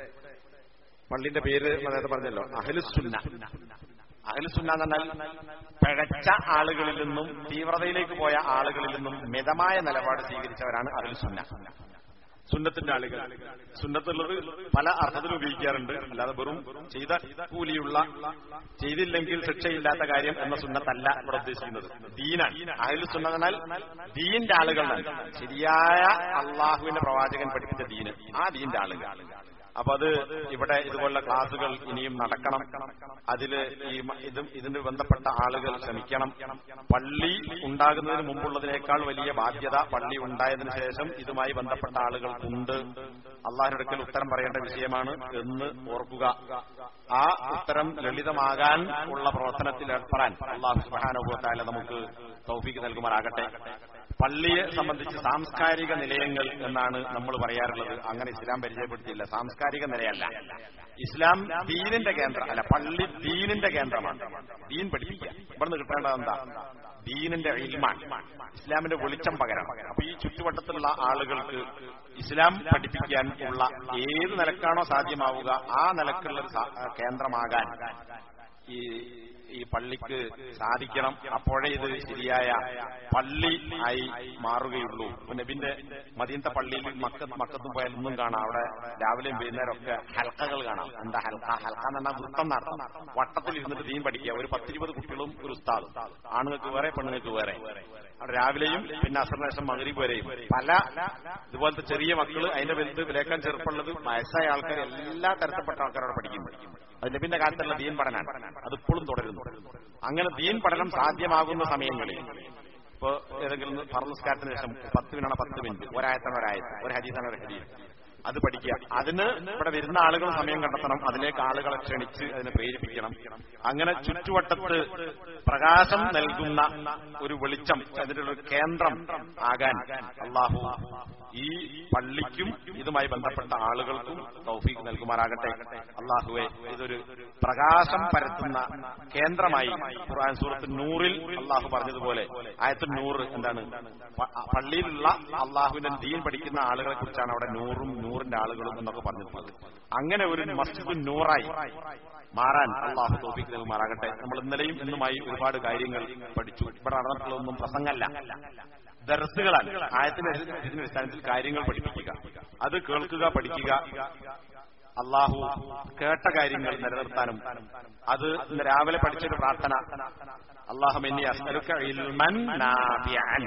S1: പള്ളിന്റെ പേര് നേരത്തെ പറഞ്ഞല്ലോ അഹലുസുന്ന അഹലുസുന്ന എന്ന് പറഞ്ഞാൽ പിഴച്ച ആളുകളിൽ നിന്നും തീവ്രതയിലേക്ക് പോയ ആളുകളിൽ നിന്നും മിതമായ നിലപാട് സ്വീകരിച്ചവരാണ് അഹലുസുന്ന സുന്നത്തിന്റെ ആളുകൾ സുന്നത്തുള്ളത് പല അർത്ഥത്തിൽ ഉപയോഗിക്കാറുണ്ട് അല്ലാതെ വെറും ചെയ്ത കൂലിയുള്ള ചെയ്തില്ലെങ്കിൽ ശിക്ഷയില്ലാത്ത കാര്യം എന്ന സുന്നത്തല്ല ഇവിടെ ഉദ്ദേശിക്കുന്നത് ദീനാണ് അഹിൽ സുന്നതെന്നാൽ ദീന്റെ ആളുകളാണ് ശരിയായ അള്ളാഹുവിന്റെ പ്രവാചകൻ പഠിപ്പിച്ച ദീന് ആ ദീന്റെ ആളുകൾ അപ്പൊ അത് ഇവിടെ ഇതുപോലുള്ള ക്ലാസുകൾ ഇനിയും നടക്കണം അതില് ഈ മ- ഇതും ഇതിന് ബന്ധപ്പെട്ട ആളുകൾ ശ്രമിക്കണം പള്ളി ഉണ്ടാകുന്നതിന് മുമ്പുള്ളതിനേക്കാൾ വലിയ ബാധ്യത പള്ളി ഉണ്ടായതിനു ശേഷം ഇതുമായി ബന്ധപ്പെട്ട ആളുകൾക്കുണ്ട് അള്ളാഹിനടുക്കൽ ഉത്തരം പറയേണ്ട വിഷയമാണ് എന്ന് ഓർക്കുക ആ ഉത്തരം ലളിതമാകാൻ ഉള്ള പ്രവർത്തനത്തിൽ ഏർപ്പെടാൻ അള്ളാഹു സുബാനുഭവത്തായ നമുക്ക് തൗഫീക്ക് നൽകുമാറാകട്ടെ പള്ളിയെ സംബന്ധിച്ച് സാംസ്കാരിക നിലയങ്ങൾ എന്നാണ് നമ്മൾ പറയാറുള്ളത് അങ്ങനെ ഇസ്ലാം പരിചയപ്പെടുത്തിയില്ല സാംസ്കാരിക നിലയല്ല ഇസ്ലാം ദീനിന്റെ കേന്ദ്രം അല്ല പള്ളി ദീനിന്റെ കേന്ദ്രമാണ് ദീൻ പഠിപ്പിക്കുക ഇവിടുന്ന് കിട്ടേണ്ടത് എന്താ ദീനിന്റെ ഇൽമാണ് ഇസ്ലാമിന്റെ വെളിച്ചം പകരണം അപ്പൊ ഈ ചുറ്റുവട്ടത്തിലുള്ള ആളുകൾക്ക് ഇസ്ലാം പഠിപ്പിക്കാൻ ഉള്ള ഏത് നിലക്കാണോ സാധ്യമാവുക ആ നിലക്കുള്ള ഒരു സാ- കേന്ദ്രമാകാൻ ഈ ഈ പള്ളിക്ക് സാധിക്കണം അപ്പോഴേ ഇത് ശരിയായ പള്ളി ആയി മാറുകയുള്ളൂ ഇപ്പൊ നബിന്റെ മദീനത്തെ പള്ളിയിൽ മക്ക മക്കത്തും പോയാൽ ഒന്നും കാണാം അവിടെ രാവിലെയും വൈകുന്നേരം ഒക്കെ ഹൽക്കകൾ കാണാം എന്താ ഹൽക്ക ഹൽക്ക എന്ന് പറഞ്ഞാൽ വൃത്തം നടത്തം വട്ടത്തിൽ ഇരുന്നിട്ട് ദീൻ പഠിക്കുക ഒരു പത്തിരുപത് കുട്ടികളും ഒരു ഉസ്താദും ആണുങ്ങൾക്ക് വേറെ പെണ്ണുങ്ങൾക്ക് വേറെ അവിടെ രാവിലെയും പിന്നെ അസർനേഷം മകരീബ് വരെയും പല ഇതുപോലത്തെ ചെറിയ മക്കള് അതിന്റെ വലുത് വിലേക്കാൻ ചെറുപ്പമുള്ളത് വയസ്സായ ആൾക്കാർ എല്ലാ തരത്തിൽപ്പെട്ട ആൾക്കാരോട് പഠിക്കുന്നു അത് നബിന്റെ കാലത്തുള്ള ദീൻ പഠനമാണ് അതിപ്പോഴും തുടരുന്നു അങ്ങനെ ദീൻ പഠനം സാധ്യമാകുന്ന സമയങ്ങളിൽ ഇപ്പൊ ഏതെങ്കിലും ഫർനിസ്കാരത്തിന് ശേഷം പത്ത് മിനിറ്റ് പത്ത് മിനിറ്റ് ഒരായത്താണ് ഒരായത്ത് ഒരു ഹരീസാണ് ഒരു ഹരീസ് അത് പഠിക്കുക അതിന് ഇവിടെ വരുന്ന ആളുകൾ സമയം കണ്ടെത്തണം അതിലേക്ക് ആളുകളെ ക്ഷണിച്ച് അതിനെ പ്രേരിപ്പിക്കണം അങ്ങനെ ചുറ്റുവട്ടത്ത് പ്രകാശം നൽകുന്ന ഒരു വെളിച്ചം അതിന്റെ ഒരു കേന്ദ്രം ആകാൻ അള്ളാഹു ഈ പള്ളിക്കും ഇതുമായി ബന്ധപ്പെട്ട ആളുകൾക്കും തൗഫീഖ് നൽകുമാറാകട്ടെ അള്ളാഹുവെ ഇതൊരു പ്രകാശം പരത്തുന്ന കേന്ദ്രമായി ഖുർആൻ സൂറത്ത് നൂറിൽ അള്ളാഹു പറഞ്ഞതുപോലെ ആയത്ത് നൂറ് എന്താണ് പ- പള്ളിയിലുള്ള അള്ളാഹുവിന്റെ ദീൻ പഠിക്കുന്ന ആളുകളെ കുറിച്ചാണ് അവിടെ നൂറും നൂറിന്റെ ആളുകളും എന്നൊക്കെ പറഞ്ഞിട്ടുള്ളത് അങ്ങനെ ഒരു മസ്ജിദ് നൂറായി മാറാൻ അള്ളാഹു തോഫിക്ക് നൽകുമാറാകട്ടെ നമ്മൾ ഇന്നലെയും ഇന്നുമായി ഒരുപാട് കാര്യങ്ങൾ പഠിച്ചു ഇവിടെ നടന്നിട്ടുള്ളതൊന്നും പ്രസംഗമല്ല ദർസുകളാണ് ആയത്തിന്റെ ഇതിന്റെ അടിസ്ഥാനത്തിൽ കാര്യങ്ങൾ പഠിപ്പിക്കുക അത് കേൾക്കുക പഠിക്കുക അള്ളാഹു കേട്ട കാര്യങ്ങൾ നിലനിർത്താനും അത് ഇന്ന് രാവിലെ പഠിച്ചൊരു പ്രാർത്ഥന അള്ളാഹു എന്നെ അസ്തരുക്ക ഇൽമൻ നാഫിഅൻ.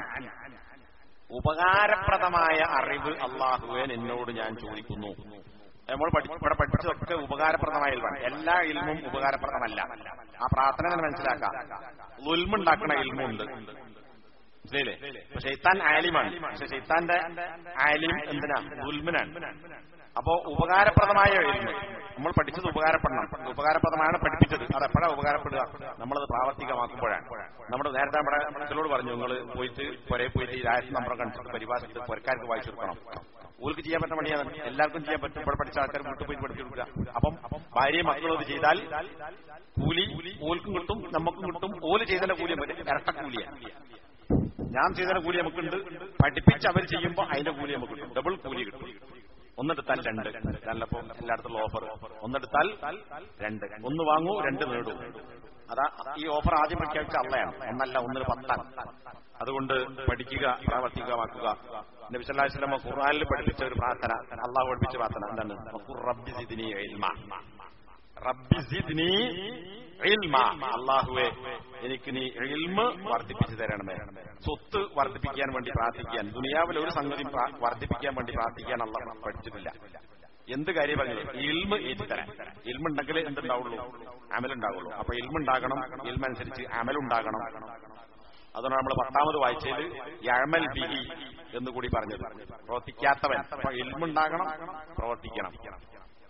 S1: ഉപകാരപ്രദമായ അറിവ് അള്ളാഹുവെ എന്നോട് ഞാൻ ചോദിക്കുന്നു നമ്മൾ പഠി- ഇവിടെ പഠിച്ചതൊക്കെ ഉപകാരപ്രദമായ ഇൽമാണ് എല്ലാ ഇൽമും ഉപകാരപ്രദമല്ല ആ പ്രാർത്ഥന തന്നെ മനസ്സിലാക്കാം ഉൽമുണ്ടാക്കണ ഇൽമുണ്ട് മനസ്സിലായില്ലേ ഇപ്പൊ ഷെയ്ത്താൻ ആലിമാണ് പക്ഷെ ഷെയ്ത്താന്റെ ആലിം എന്തിനാ ഉൽമിനാണ് അപ്പോ ഉപകാരപ്രദമായ എഴുതുന്നു നമ്മൾ പഠിച്ചത് ഉപകാരപ്പെടണം ഉപകാരപ്രദമാണ് പഠിപ്പിച്ചത് അത് എപ്പോഴാണ് ഉപകാരപ്പെടുക നമ്മളത് പ്രാവർത്തികമാക്കുമ്പോഴാണ് നമ്മൾ നേരത്തെ നമ്മുടെ മക്കളോട് പറഞ്ഞു നിങ്ങൾ പോയിട്ട് പുരേ പോയിട്ട് ഈ രാജ്യത്ത് നമ്പർ കണ്ടിട്ട് പരിഭാഷത്ത് പുരക്കാർക്ക് വായിച്ചു കൊടുക്കണം ഊർക്ക് ചെയ്യാൻ പറ്റുന്ന പണിയാണ് എല്ലാവർക്കും ചെയ്യാൻ പറ്റും ഇവിടെ പഠിച്ച ആൾക്കാർ വീട്ടിൽ പോയി പഠിച്ചു കൊടുക്കുക അപ്പം ഭാര്യയും മക്കളും അത് ചെയ്താൽ കൂലി ഓൽക്കും കിട്ടും നമുക്കും കിട്ടും ഓല് ചെയ്തതിന്റെ കൂലി നമുക്ക് ഇരട്ട കൂലിയാണ് ഞാൻ ചെയ്തതിന്റെ കൂലി നമുക്കുണ്ട് പഠിപ്പിച്ച് അവർ ചെയ്യുമ്പോൾ അതിന്റെ കൂലി നമുക്ക് കിട്ടും ഡബിൾ കൂലി കിട്ടും ഒന്നെടുത്താൽ രണ്ട് നല്ലപ്പോ എല്ലായിടത്തുള്ള ഓഫർ ഒന്നെടുത്താൽ രണ്ട് ഒന്ന് വാങ്ങൂ രണ്ട് നേടൂ അതാ ഈ ഓഫർ ആദ്യം പ്രഖ്യാപിച്ച അള്ളയാണ് ഒന്നല്ല ഒന്നിന് പത്താണ് അതുകൊണ്ട് പഠിക്കുക പ്രാവർത്തികമാക്കുക നബി സല്ലല്ലാഹു അലൈഹി വസല്ലം ഖുർആനിൽ പഠിപ്പിച്ച ഒരു പ്രാർത്ഥന അള്ളാഹു പഠിപ്പിച്ച പ്രാർത്ഥന എന്താണ് വഖുർ റബ്ബി സിദ്നി ഇൽമ റബ്ബി സിദ്നി ഇൽമ അള്ളാഹുവെ എനിക്ക് നീ ഇൽമ് വർദ്ധിപ്പിച്ചു തരണമേ സ്വത്ത് വർദ്ധിപ്പിക്കാൻ വേണ്ടി പ്രാർത്ഥിക്കാൻ ദുനിയാവിൽ ഒരു സംഗതി പ്രാ- വർദ്ധിപ്പിക്കാൻ വേണ്ടി പ്രാർത്ഥിക്കാൻ അള്ളാഹ് പഠിച്ചിട്ടില്ല എന്ത് കാര്യം പറഞ്ഞു ഇൽമ് ഏറ്റിത്തരാൻ ഇൽമുണ്ടെങ്കിൽ എന്തുണ്ടാവുള്ളൂ അമലുണ്ടാവുള്ളൂ അപ്പൊ ഇൽമുണ്ടാകണം ഇൽമനുസരിച്ച് അമലുണ്ടാകണം അതുകൊണ്ട് നമ്മൾ പത്താമത് വായിച്ചതിൽ യഴമൽ ബിഹി എന്ന് കൂടി പറഞ്ഞത് പ്രവർത്തിക്കാത്തവൻ അപ്പൊ ഇൽമുണ്ടാകണം പ്രവർത്തിക്കണം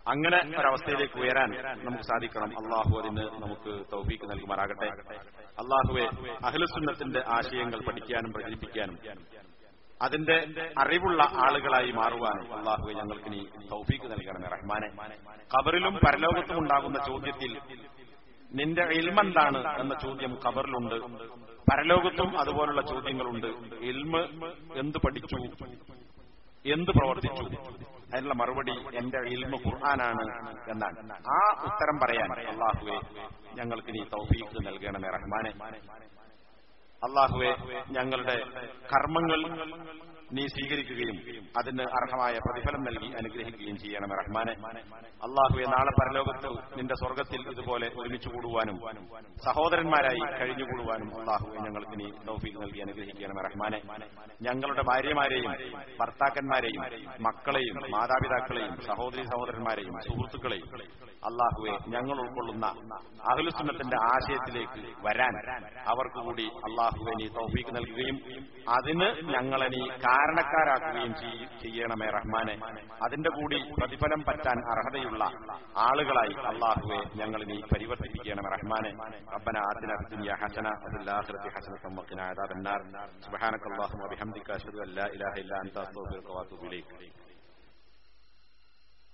S1: അങ്ങനെ ഒരവസ്ഥയിലേക്ക് ഉയരാൻ നമുക്ക് സാധിക്കണം അള്ളാഹു അതിന് നമുക്ക് തൗഫീക്ക് നൽകുമാറാകട്ടെ അള്ളാഹുവെ അഖിലസുന്നത്തിന്റെ ആശയങ്ങൾ പഠിക്കാനും പ്രചരിപ്പിക്കാനും അതിന്റെ അറിവുള്ള ആളുകളായി മാറുവാനും അള്ളാഹുവെ ഞങ്ങൾക്ക് നീ തൗഫീക്ക് നൽകണമേ റഹ്മാനെ കബറിലും പരലോകത്തും ഉണ്ടാകുന്ന ചോദ്യത്തിൽ നിന്റെ ഇൽമെന്താണ് എന്ന ചോദ്യം കബറിലുണ്ട് പരലോകത്തും അതുപോലുള്ള ചോദ്യങ്ങളുണ്ട് ഇൽമ് എന്ത് പഠിച്ചു എന്ത് പ്രവർത്തിച്ചു അതിനുള്ള മറുപടി എന്റെ ഇൽമ ഖുർആനാണ് എന്നാണ് ആ ഉത്തരം പറയാൻ അള്ളാഹുവെ ഞങ്ങൾക്ക് നീ തൗഫീഖ് നൽകണമേ റഹ്മാനെ അള്ളാഹുവെ ഞങ്ങളുടെ കർമ്മങ്ങൾ നീ സ്വീകരിക്കുകയും അതിന് അർഹമായ പ്രതിഫലം നൽകി അനുഗ്രഹിക്കുകയും ചെയ്യണമേ റഹ്മാനെ അള്ളാഹുവെ നാളെ പരലോകത്ത് നിന്റെ സ്വർഗത്തിൽ ഇതുപോലെ ഒരുമിച്ച് കൂടുവാനും സഹോദരന്മാരായി കഴിഞ്ഞുകൂടുവാനും അള്ളാഹുവെ ഞങ്ങൾക്ക് നീ തൗഫീഖ് നൽകി അനുഗ്രഹിക്കണമേ റഹ്മാനെ ഞങ്ങളുടെ ഭാര്യമാരെയും ഭർത്താക്കന്മാരെയും മക്കളെയും മാതാപിതാക്കളെയും സഹോദരി സഹോദരന്മാരെയും സുഹൃത്തുക്കളെയും അള്ളാഹുവെ ഞങ്ങൾ ഉൾക്കൊള്ളുന്ന അഹ്ലുസുന്നത്തിന്റെ ആശയത്തിലേക്ക് വരാൻ അവർക്ക് കൂടി അള്ളാഹുവെ നീ തൗഫീക്ക് നൽകുകയും അതിന് ഞങ്ങളെ നീ കാരണക്കാരാക്കുകയും ചെയ്യണമേ റഹ്മാനെ അതിന്റെ കൂടി പ്രതിഫലം പറ്റാൻ അർഹതയുള്ള ആളുകളായി അള്ളാഹുവെ ഞങ്ങൾ നീ പരിവർത്തിപ്പിക്കണമേ റഹ്മാനെ റബ്ബന ആതിന ഫി ദുനിയ ഹസന വഫിൽ ആഖിറതി ഹസനത വഖിന അദാബന്നാർ സുബ്ഹാനക അല്ലാഹുമ്മ വബിഹംദിക അഷ്ഹദു അൻ ലാ ഇലാഹ ഇല്ല അൻത അസ്തഗ്ഫിറുക വഅതൂബു ഇലൈക്